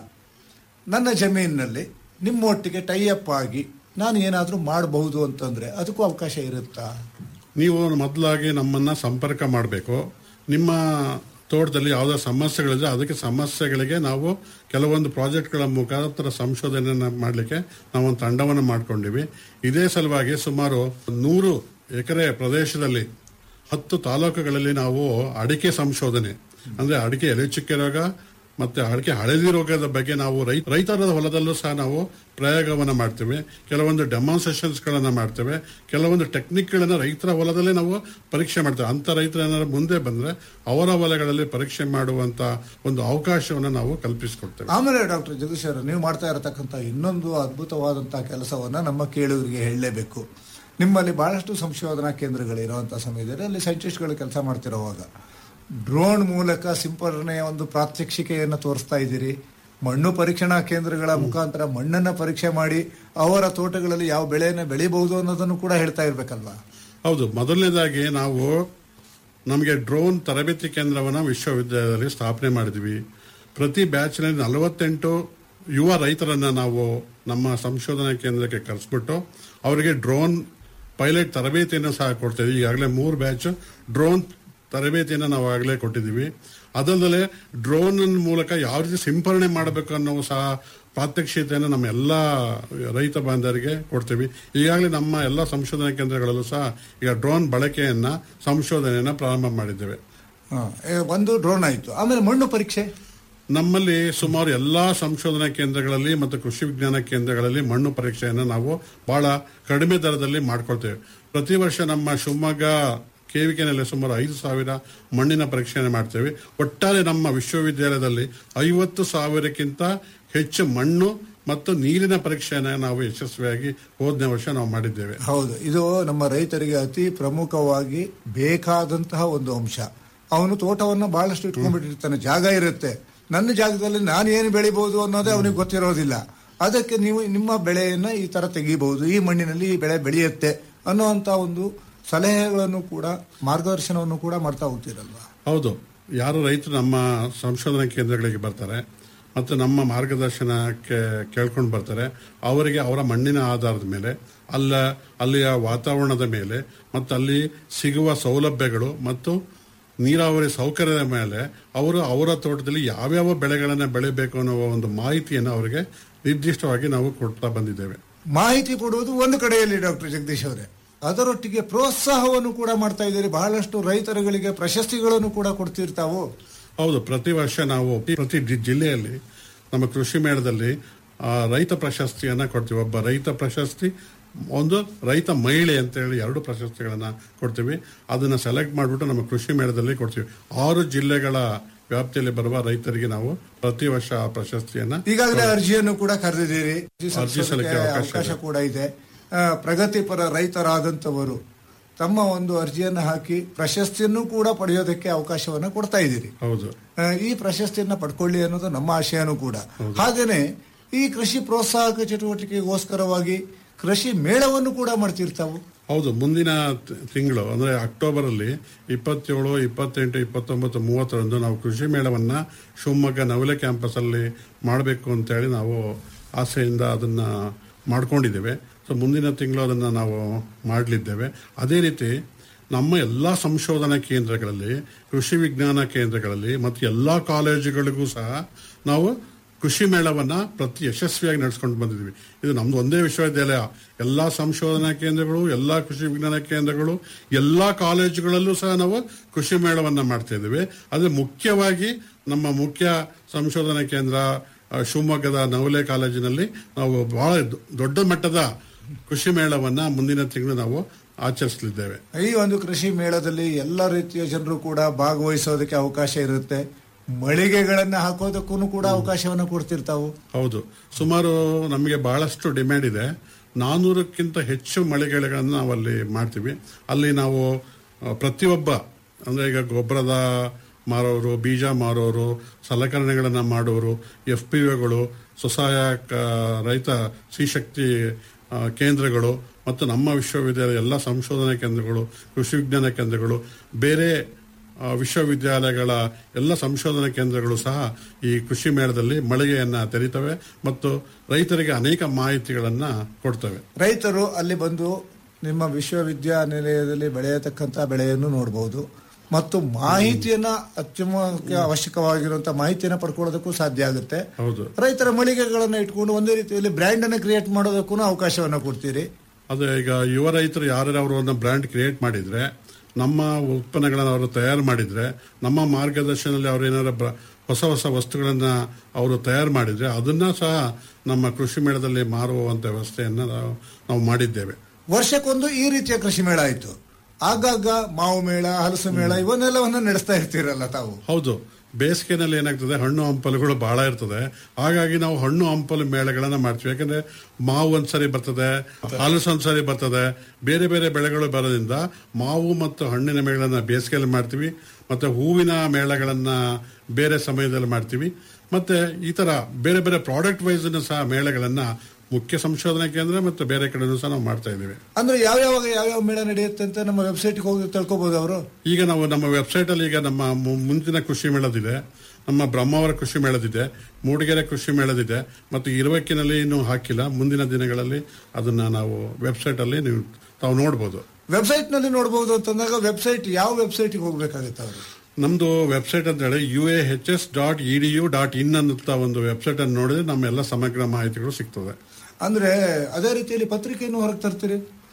ನನ್ನ ಜಮೀನಿನಲ್ಲಿ ನಿಮ್ಮೊಟ್ಟಿಗೆ ಟೈಅಪ್ ಆಗಿ ನಾನು ಏನಾದರೂ ಮಾಡಬಹುದು ಅಂತಂದ್ರೆ ಅದಕ್ಕೂ ಅವಕಾಶ ಇರುತ್ತಾ ನೀವು ಮೊದಲಾಗಿ ನಮ್ಮನ್ನ ಸಂಪರ್ಕ ಮಾಡಬೇಕು ನಿಮ್ಮ ತೋಟದಲ್ಲಿ ಯಾವುದೋ ಸಮಸ್ಯೆಗಳಿದೆ ಅದಕ್ಕೆ ಸಮಸ್ಯೆಗಳಿಗೆ ನಾವು ಕೆಲವೊಂದು ಪ್ರಾಜೆಕ್ಟ್ಗಳ ಮುಖಾಂತರ ಸಂಶೋಧನೆಯನ್ನ ಮಾಡಲಿಕ್ಕೆ ನಾವೊಂದು ತಂಡವನ್ನು ಮಾಡ್ಕೊಂಡಿವಿ ಇದೇ ಸಲುವಾಗಿ ಸುಮಾರು ನೂರು ಎಕರೆ ಪ್ರದೇಶದಲ್ಲಿ ಹತ್ತು ತಾಲೂಕುಗಳಲ್ಲಿ ನಾವು ಅಡಿಕೆ ಸಂಶೋಧನೆ ಅಂದ್ರೆ ಅಡಿಕೆ ಎಲೆ ಚುಕ್ಕೆ ರೋಗ ಮತ್ತೆ ಅಡಿಕೆ ಹಳದಿ ರೋಗದ ಬಗ್ಗೆ ನಾವು ರೈ- ರೈತರ ಹೊಲದಲ್ಲೂ ಸಹ ನಾವು ಪ್ರಯೋಗವನ್ನ ಮಾಡ್ತೇವೆ ಕೆಲವೊಂದು ಡೆಮಾನ್ಸ್ಟ್ರೇಷನ್ಸ್ ಗಳನ್ನ ಮಾಡ್ತೇವೆ ಕೆಲವೊಂದು ಟೆಕ್ನಿಕ್ ಗಳನ್ನ ರೈತರ ಹೊಲದಲ್ಲೇ ನಾವು ಪರೀಕ್ಷೆ ಮಾಡ್ತೇವೆ ಅಂತ ರೈತರ ಏನಾದ್ರು ಮುಂದೆ ಬಂದ್ರೆ ಅವರ ಹೊಲಗಳಲ್ಲಿ ಪರೀಕ್ಷೆ ಮಾಡುವಂತ ಒಂದು ಅವಕಾಶವನ್ನ ನಾವು ಕಲ್ಪಿಸಿಕೊಡ್ತೇವೆ ಆಮೇಲೆ ಡಾಕ್ಟರ್ ಜಗದೀಶ್ ಅವರು ನೀವು ಮಾಡ್ತಾ ಇರತಕ್ಕಂಥ ಇನ್ನೊಂದು ಅದ್ಭುತವಾದಂತಹ ಕೆಲಸವನ್ನ ನಮ್ಮ ಕೇಳುಗರಿಗೆ ಹೇಳಲೇಬೇಕು ನಿಮ್ಮಲ್ಲಿ ಬಹಳಷ್ಟು ಸಂಶೋಧನಾ ಕೇಂದ್ರಗಳಿರುವಂತಹ ಸಮಯದಲ್ಲಿ ಅಲ್ಲಿ ಸೈಂಟಿಸ್ಟ್ಗಳು ಕೆಲಸ ಮಾಡ್ತಿರುವಾಗ ಡ್ರೋನ್ ಮೂಲಕ ಸಿಂಪರಣೆಯ ಒಂದು ಪ್ರಾತ್ಯಕ್ಷಿಕೆಯನ್ನು ತೋರಿಸ್ತಾ ಇದ್ದೀರಿ ಮಣ್ಣು ಪರೀಕ್ಷಣಾ ಕೇಂದ್ರಗಳ ಮುಖಾಂತರ ಮಣ್ಣನ್ನ ಪರೀಕ್ಷೆ ಮಾಡಿ ಅವರ ತೋಟಗಳಲ್ಲಿ ಯಾವ ಬೆಳೆಯನ್ನು ಬೆಳಿಬಹುದು ಅನ್ನೋದನ್ನು ಕೂಡ ಹೇಳ್ತಾ ಇರ್ಬೇಕಲ್ವಾ ಹೌದು ಮೊದಲನೇದಾಗಿ ನಾವು ನಮಗೆ ಡ್ರೋನ್ ತರಬೇತಿ ಕೇಂದ್ರವನ್ನು ವಿಶ್ವವಿದ್ಯಾಲಯದಲ್ಲಿ ಸ್ಥಾಪನೆ ಮಾಡಿದ್ವಿ ಪ್ರತಿ ಬ್ಯಾಚ್ನಲ್ಲಿ ನಲವತ್ತೆಂಟು ಯುವ ರೈತರನ್ನ ನಾವು ನಮ್ಮ ಸಂಶೋಧನಾ ಕೇಂದ್ರಕ್ಕೆ ಕರೆಸ್ಬಿಟ್ಟು ಅವರಿಗೆ ಡ್ರೋನ್ ಪೈಲಟ್ ತರಬೇತಿಯನ್ನು ಸಹ ಕೊಡ್ತೇವೆ ಈಗಾಗಲೇ ಮೂರು ಬ್ಯಾಚ್ ಡ್ರೋನ್ ತರಬೇತಿಯನ್ನು ನಾವು ಆಗಲೇ ಕೊಟ್ಟಿದ್ದೀವಿ ಅದಲ್ಲದೆ ಡ್ರೋನ್ ಮೂಲಕ ಯಾವ ರೀತಿ ಸಿಂಪರಣೆ ಮಾಡಬೇಕು ಅನ್ನೋ ಸಹ ಪ್ರಾತ್ಯಕ್ಷಿತೆಯನ್ನು ನಮ್ಮ ಎಲ್ಲ ರೈತ ಬಾಂಧವರಿಗೆ ಕೊಡ್ತೀವಿ ಈಗಾಗಲೇ ನಮ್ಮ ಎಲ್ಲ ಸಂಶೋಧನಾ ಕೇಂದ್ರಗಳಲ್ಲೂ ಸಹ ಈಗ ಡ್ರೋನ್ ಬಳಕೆಯನ್ನ ಸಂಶೋಧನೆಯನ್ನ ಪ್ರಾರಂಭ ಮಾಡಿದ್ದೇವೆ ಹ, ಏ, ಒಂದು ಡ್ರೋನ್ ಆಯ್ತು ಆಮೇಲೆ ಮಣ್ಣು ಪರೀಕ್ಷೆ ನಮ್ಮಲ್ಲಿ ಸುಮಾರು ಎಲ್ಲಾ ಸಂಶೋಧನಾ ಕೇಂದ್ರಗಳಲ್ಲಿ ಮತ್ತು ಕೃಷಿ ವಿಜ್ಞಾನ ಕೇಂದ್ರಗಳಲ್ಲಿ ಮಣ್ಣು ಪರೀಕ್ಷೆಯನ್ನು ನಾವು ಬಹಳ ಕಡಿಮೆ ದರದಲ್ಲಿ ಮಾಡ್ಕೊಳ್ತೇವೆ ಪ್ರತಿ ವರ್ಷ ನಮ್ಮ ಶಿವಮೊಗ್ಗ ಕೆವಿಕೆನಲ್ಲಿ ಸುಮಾರು ಐದು ಸಾವಿರ ಮಣ್ಣಿನ ಪರೀಕ್ಷೆಯನ್ನು ಮಾಡ್ತೇವೆ ಒಟ್ಟಾರೆ ನಮ್ಮ ವಿಶ್ವವಿದ್ಯಾಲಯದಲ್ಲಿ ಐವತ್ತು ಸಾವಿರಕ್ಕಿಂತ ಹೆಚ್ಚು ಮಣ್ಣು ಮತ್ತು ನೀರಿನ ಪರೀಕ್ಷೆಯನ್ನು ನಾವು ಯಶಸ್ವಿಯಾಗಿ ಹೋದನೇ ವರ್ಷ ನಾವು ಮಾಡಿದ್ದೇವೆ ಹೌದು ಇದು ನಮ್ಮ ರೈತರಿಗೆ ಅತಿ ಪ್ರಮುಖವಾಗಿ ಬೇಕಾದಂತಹ ಒಂದು ಅಂಶ ಅವನು ತೋಟವನ್ನು ಬಹಳಷ್ಟು ಇಟ್ಕೊಂಡ್ಬಿಟ್ಟಿರ್ತಾನೆ ಜಾಗ ಇರುತ್ತೆ ನನ್ನ ಜಾಗದಲ್ಲಿ ನಾನು ಏನು ಬೆಳಿಬಹುದು ಅನ್ನೋದೇ ಅವನಿಗೆ ಗೊತ್ತಿರೋದಿಲ್ಲ ಅದಕ್ಕೆ ನೀವು ನಿಮ್ಮ ಬೆಳೆಯನ್ನ ಈ ತರ ತೆಗಿಬಹುದು ಈ ಮಣ್ಣಿನಲ್ಲಿ ಈ ಬೆಳೆ ಬೆಳೆಯುತ್ತೆ ಅನ್ನುವಂತ ಒಂದು ಸಲಹೆಗಳನ್ನು ಕೂಡ ಮಾರ್ಗದರ್ಶನವನ್ನು ಕೂಡ ಮಾಡ್ತಾ ಹೋಗ್ತೀರಲ್ವಾ ಹೌದು ಯಾರು ರೈತರು ನಮ್ಮ ಸಂಶೋಧನಾ ಕೇಂದ್ರಗಳಿಗೆ ಬರ್ತಾರೆ ಮತ್ತು ನಮ್ಮ ಮಾರ್ಗದರ್ಶನಕ್ಕೆ ಕೇಳ್ಕೊಂಡು ಬರ್ತಾರೆ ಅವರಿಗೆ ಅವರ ಮಣ್ಣಿನ ಆಧಾರದ ಮೇಲೆ ಅಲ್ಲ ಅಲ್ಲಿಯ ವಾತಾವರಣದ ಮೇಲೆ ಮತ್ತು ಅಲ್ಲಿ ಸಿಗುವ ಸೌಲಭ್ಯಗಳು ಮತ್ತು ನೀರಾವರಿ ಸೌಕರ್ಯದ ಮೇಲೆ ಅವರು ಅವರ ತೋಟದಲ್ಲಿ ಯಾವ್ಯಾವ ಬೆಳೆಗಳನ್ನು ಬೆಳಿಬೇಕು ಅನ್ನೋ ಒಂದು ಮಾಹಿತಿಯನ್ನು ಅವರಿಗೆ ನಿರ್ದಿಷ್ಟವಾಗಿ ನಾವು ಕೊಡ್ತಾ ಬಂದಿದ್ದೇವೆ ಮಾಹಿತಿ ಕೊಡುವುದು ಒಂದು ಕಡೆಯಲ್ಲಿ ಡಾಕ್ಟರ್ ಜಗದೀಶ್ ಅವರೇ ಅದರೊಟ್ಟಿಗೆ ಪ್ರೋತ್ಸಾಹವನ್ನು ಕೂಡ ಮಾಡ್ತಾ ಇದ್ದೀರಿ ಬಹಳಷ್ಟು ರೈತರುಗಳಿಗೆ ಪ್ರಶಸ್ತಿಗಳನ್ನು ಕೂಡ ಕೊಡ್ತಿರ್ತಾವು ಹೌದು ಪ್ರತಿ ವರ್ಷ ನಾವು ಪ್ರತಿ ಜಿ- ಜಿಲ್ಲೆಯಲ್ಲಿ ನಮ್ಮ ಕೃಷಿ ಮೇಳದಲ್ಲಿ ಆ, ರೈತ ಪ್ರಶಸ್ತಿಯನ್ನ ಕೊಡ್ತೀವಿ ಒಬ್ಬ ರೈತ ಪ್ರಶಸ್ತಿ ಒಂದು ರೈತ ಮಹಿಳೆ ಅಂತ ಹೇಳಿ ಎರಡು ಪ್ರಶಸ್ತಿಗಳನ್ನ ಕೊಡ್ತೀವಿ ಅದನ್ನ ಸೆಲೆಕ್ಟ್ ಮಾಡಿಬಿಟ್ಟು ನಮ್ಮ ಕೃಷಿ ಮೇಳದಲ್ಲಿ ಕೊಡ್ತೀವಿ ಆರು ಜಿಲ್ಲೆಗಳ ವ್ಯಾಪ್ತಿಯಲ್ಲಿ ಬರುವ ರೈತರಿಗೆ ನಾವು ಪ್ರತಿ ವರ್ಷ ಆ ಪ್ರಶಸ್ತಿಯನ್ನ ಈಗಾಗಲೇ ಅರ್ಜಿಯನ್ನು ಕೂಡ ಕರೆದಿದ್ದೀರಿ ಅರ್ಜಿ ಸಲ್ಲಿಕೆ ಅವಕಾಶ ಅವಕಾಶ ಇದೆ. ಕೂಡ ಇದೆ ಆ, ಪ್ರಗತಿಪರ ರೈತರಾದಂತವರು ತಮ್ಮ ಒಂದು ಅರ್ಜಿಯನ್ನು ಹಾಕಿ ಪ್ರಶಸ್ತಿಯನ್ನು ಕೂಡ ಪಡೆಯೋದಕ್ಕೆ ಅವಕಾಶವನ್ನ ಕೊಡ್ತಾ ಇದ್ದೀರಿ ಹೌದು ಆ, ಈ ಪ್ರಶಸ್ತಿಯನ್ನ ಪಡ್ಕೊಳ್ಳಿ ಅನ್ನೋದು ನಮ್ಮ ಆಶಯನೂ ಕೂಡ ಹಾಗೇನೆ ಈ ಕೃಷಿ ಪ್ರೋತ್ಸಾಹಕ ಚಟುವಟಿಕೆಗೋಸ್ಕರವಾಗಿ ಕೃಷಿ ಮೇಳವನ್ನು ಕೂಡ ಮಾಡ್ತಿರ್ತಾವು ಹೌದು ಮುಂದಿನ ತಿಂಗಳು ಅಂದ್ರೆ ಅಕ್ಟೋಬರ್ ಅಲ್ಲಿ ಇಪ್ಪತ್ತೇಳು ಇಪ್ಪತ್ತೆಂಟು ಇಪ್ಪತ್ತೊಂಬತ್ತು ಮೂವತ್ತರಂದು ನಾವು ಕೃಷಿ ಮೇಳವನ್ನ ಶಿವಮೊಗ್ಗ ನವಲೆ ಕ್ಯಾಂಪಸ್ ಅಲ್ಲಿ ಮಾಡಬೇಕು ಅಂತ ಹೇಳಿ ನಾವು ಆಸೆಯಿಂದ ಅದನ್ನ ಮಾಡ್ಕೊಂಡಿದ್ದೇವೆ ಸೊ ಮುಂದಿನ ತಿಂಗಳು ಅದನ್ನ ನಾವು ಮಾಡಲಿದ್ದೇವೆ ಅದೇ ರೀತಿ ನಮ್ಮ ಎಲ್ಲ ಸಂಶೋಧನಾ ಕೇಂದ್ರಗಳಲ್ಲಿ ಕೃಷಿ ವಿಜ್ಞಾನ ಕೇಂದ್ರಗಳಲ್ಲಿ ಮತ್ತು ಎಲ್ಲ ಕಾಲೇಜುಗಳಿಗೂ ಸಹ ನಾವು ಕೃಷಿ ಮೇಳವನ್ನ ಪ್ರತಿ ಯಶಸ್ವಿಯಾಗಿ ನಡೆಸ್ಕೊಂಡು ಬಂದಿದ್ವಿ ಇದು ನಮ್ದು ಒಂದೇ ವಿಶ್ವವಿದ್ಯಾಲಯ ಎಲ್ಲಾ ಸಂಶೋಧನಾ ಕೇಂದ್ರಗಳು ಎಲ್ಲಾ ಕೃಷಿ ವಿಜ್ಞಾನ ಕೇಂದ್ರಗಳು ಎಲ್ಲಾ ಕಾಲೇಜುಗಳಲ್ಲೂ ಸಹ ನಾವು ಕೃಷಿ ಮೇಳವನ್ನ ಮಾಡ್ತಾ ಇದ್ದೀವಿ ಅದು ಮುಖ್ಯವಾಗಿ ನಮ್ಮ ಮುಖ್ಯ ಸಂಶೋಧನಾ ಕೇಂದ್ರ ಆ, ಶಿವಮೊಗ್ಗದ ನವಲೆ ಕಾಲೇಜಿನಲ್ಲಿ ನಾವು ಬಹಳ ದೊ- ದೊಡ್ಡ ಮಟ್ಟದ ಕೃಷಿ ಮೇಳವನ್ನ ಮುಂದಿನ ತಿಂಗಳು ನಾವು ಆಚರಿಸಲಿದ್ದೇವೆ ಈ ಒಂದು ಕೃಷಿ ಮೇಳದಲ್ಲಿ ಎಲ್ಲ ರೀತಿಯ ಜನರು ಕೂಡ ಭಾಗವಹಿಸೋದಕ್ಕೆ ಅವಕಾಶ ಇರುತ್ತೆ ಮಳಿಗೆಗಳನ್ನ ಹಾಕೋದಕ್ಕೂ ಕೂಡ ಅವಕಾಶವನ್ನು ಕೊಡ್ತಿರ್ತಾವು ಹೌದು ಸುಮಾರು ನಮಗೆ ಬಹಳಷ್ಟು ಡಿಮ್ಯಾಂಡ್ ಇದೆ ನಾನೂರಕ್ಕಿಂತ ಹೆಚ್ಚು ಮಳಿಗೆಗಳನ್ನು ನಾವು ಅಲ್ಲಿ ಮಾಡ್ತೀವಿ ಅಲ್ಲಿ ನಾವು ಆ, ಪ್ರತಿಯೊಬ್ಬ ಅಂದ್ರೆ ಈಗ ಗೊಬ್ಬರದ ಮಾರೋರು ಬೀಜ ಮಾರೋರು ಸಲಕರಣೆಗಳನ್ನು ಮಾಡೋರು ಎಫ್ ಪಿ ಒಗಳು ಸ್ವಸಹಾಯ ಕ- ರೈತ ಶ್ರೀಶಕ್ತಿ ಆ, ಕೇಂದ್ರಗಳು ಮತ್ತು ನಮ್ಮ ವಿಶ್ವವಿದ್ಯಾಲಯ ಎಲ್ಲ ಸಂಶೋಧನಾ ಕೇಂದ್ರಗಳು ಕೃಷಿ ವಿಜ್ಞಾನ ಕೇಂದ್ರಗಳು ಬೇರೆ ಆ, ವಿಶ್ವವಿದ್ಯಾಲಯಗಳ ಎಲ್ಲ ಸಂಶೋಧನಾ ಕೇಂದ್ರಗಳು ಸಹ ಈ ಕೃಷಿ ಮೇಳದಲ್ಲಿ ಮಳಿಗೆಯನ್ನ ತೆರೀತವೆ ಮತ್ತು ರೈತರಿಗೆ ಅನೇಕ ಮಾಹಿತಿಗಳನ್ನ ಕೊಡ್ತವೆ ರೈತರು ಅಲ್ಲಿ ಬಂದು ನಿಮ್ಮ ವಿಶ್ವವಿದ್ಯಾನಿಲಯದಲ್ಲಿ ಬೆಳೆಯತಕ್ಕಂತ ಬೆಳೆಯನ್ನು ನೋಡಬಹುದು ಮತ್ತು ಮಾಹಿತಿಯನ್ನ ಅತ್ಯುಮುಖ್ಯ ಅವಶ್ಯಕವಾಗಿರುವಂತಹ ಮಾಹಿತಿಯನ್ನ ಪಡ್ಕೊಳ್ಳೋದಕ್ಕೂ ಸಾಧ್ಯ ಆಗುತ್ತೆ ಹೌದು ರೈತರ ಮಳಿಗೆಗಳನ್ನ ಇಟ್ಕೊಂಡು ಒಂದೇ ರೀತಿಯಲ್ಲಿ ಬ್ರ್ಯಾಂಡ್ ಅನ್ನ ಕ್ರಿಯೇಟ್ ಮಾಡೋದಕ್ಕೂ ಅವಕಾಶವನ್ನ ಕೊಡ್ತೀರಿ ಅದೇ ಈಗ ಯುವ ರೈತರು ಯಾರು ಅವರನ್ನ ಬ್ರ್ಯಾಂಡ್ ಕ್ರಿಯೇಟ್ ಮಾಡಿದ್ರೆ ನಮ್ಮ ಉತ್ಪನ್ನಗಳನ್ನು ಅವರು ತಯಾರು ಮಾಡಿದ್ರೆ ನಮ್ಮ ಮಾರ್ಗದರ್ಶನದಲ್ಲಿ ಅವರು ಏನಾರ ಬ್ರ- ಹೊಸ ಹೊಸ ವಸ್ತುಗಳನ್ನ ಅವರು ತಯಾರು ಮಾಡಿದ್ರೆ ಅದನ್ನ ಸಹ ನಮ್ಮ ಕೃಷಿ ಮೇಳದಲ್ಲಿ ಮಾರುವಂತ ವ್ಯವಸ್ಥೆಯನ್ನ ನಾವು ನಾವು ಮಾಡಿದ್ದೇವೆ ವರ್ಷಕ್ಕೊಂದು ಈ ರೀತಿಯ ಕೃಷಿ ಮೇಳ ಆಯ್ತು ಆಗಾಗ ಮಾವು ಮೇಳ ಹಲಸು ಮೇಳ ಇವನ್ನೆಲ್ಲವನ್ನ ನಡೆಸ್ತಾ ಇರ್ತೀರಲ್ಲ ತಾವು ಹೌದು ಬೇಸಿಗೆನಲ್ಲಿ ಏನಾಗ್ತದೆ ಹಣ್ಣು ಹಂಪಲುಗಳು ಬಹಳ ಇರ್ತದೆ ಹಾಗಾಗಿ ನಾವು ಹಣ್ಣು ಹಂಪಲು ಮೇಳಗಳನ್ನ ಮಾಡ್ತೀವಿ ಯಾಕಂದ್ರೆ ಮಾವು ಒಂದ್ಸರಿ ಬರ್ತದೆ ಹಲಸು ಒಂದ್ಸರಿ ಬರ್ತದೆ ಬೇರೆ ಬೇರೆ ಬೆಳೆಗಳು ಬರೋದ್ರಿಂದ ಮಾವು ಮತ್ತು ಹಣ್ಣಿನ ಮೇಳಗಳನ್ನ ಬೇಸಿಗೆಯಲ್ಲಿ ಮಾಡ್ತೀವಿ ಮತ್ತೆ ಹೂವಿನ ಮೇಳಗಳನ್ನ ಬೇರೆ ಸಮಯದಲ್ಲಿ ಮಾಡ್ತೀವಿ ಮತ್ತೆ ಈ ತರ ಬೇರೆ ಬೇರೆ ಪ್ರಾಡಕ್ಟ್ ವೈಸ್ ಸಹ ಮೇಳಗಳನ್ನ ಮುಖ್ಯ ಸಂಶೋಧನಾ ಕೇಂದ್ರ ಮತ್ತು ಬೇರೆ ಕಡೆನೂ ಸಹ ನಾವು ಮಾಡ್ತಾ ಇದ್ದೀವಿ ಅಂದ್ರೆ ಯಾವ್ಯಾವಾಗ ಯಾವ್ಯಾವ ಮೇಳ ನಡೆಯುತ್ತೆ ಅಂತ ನಮ್ಮ ವೆಬ್ಸೈಟ್ಗೆ ಹೋಗಿ ತಿಳ್ಕೊಬಹುದು ಅವರು ಈಗ ನಾವು ನಮ್ಮ ವೆಬ್ಸೈಟ್ ಅಲ್ಲಿ ಈಗ ನಮ್ಮ ಮು- ಮುಂದಿನ ಕೃಷಿ ಮೇಳದಿದೆ ನಮ್ಮ ಬ್ರಹ್ಮಾವರ ಕೃಷಿ ಮೇಳದಿದೆ ಮೂಡಿಗೆರೆ ಕೃಷಿ ಮೇಳದಿದೆ ಮತ್ತು ಇರುವಕ್ಕಿನಲ್ಲಿ ಇನ್ನೂ ಹಾಕಿಲ್ಲ ಮುಂದಿನ ದಿನಗಳಲ್ಲಿ ಅದನ್ನ ನಾವು ವೆಬ್ಸೈಟ್ ಅಲ್ಲಿ ನೀವು ತಾವು ನೋಡಬಹುದು ವೆಬ್ಸೈಟ್ ನಲ್ಲಿ ನೋಡಬಹುದು ಅಂತಂದಾಗ ವೆಬ್ಸೈಟ್ ಯಾವ ವೆಬ್ಸೈಟ್ಗೆ ಹೋಗ್ಬೇಕಾಗುತ್ತೆ ಅವರು ನಮ್ದು ವೆಬ್ಸೈಟ್ ಅಂತ ಹೇಳಿ U A H S dot E D U dot in ಅನ್ನುತ್ತ ಒಂದು ವೆಬ್ಸೈಟ್ ಅನ್ನು ನೋಡಿದ್ರೆ ನಮ್ಮ ಎಲ್ಲ ಸಮಗ್ರ ಮಾಹಿತಿಗಳು ಸಿಗ್ತದೆ ಅಂದ್ರೆ ಅದೇ ರೀತಿಯಲ್ಲಿ ಪತ್ರಿಕೆಯನ್ನು ಹೊರಗೆ ತರ್ತೀರಿ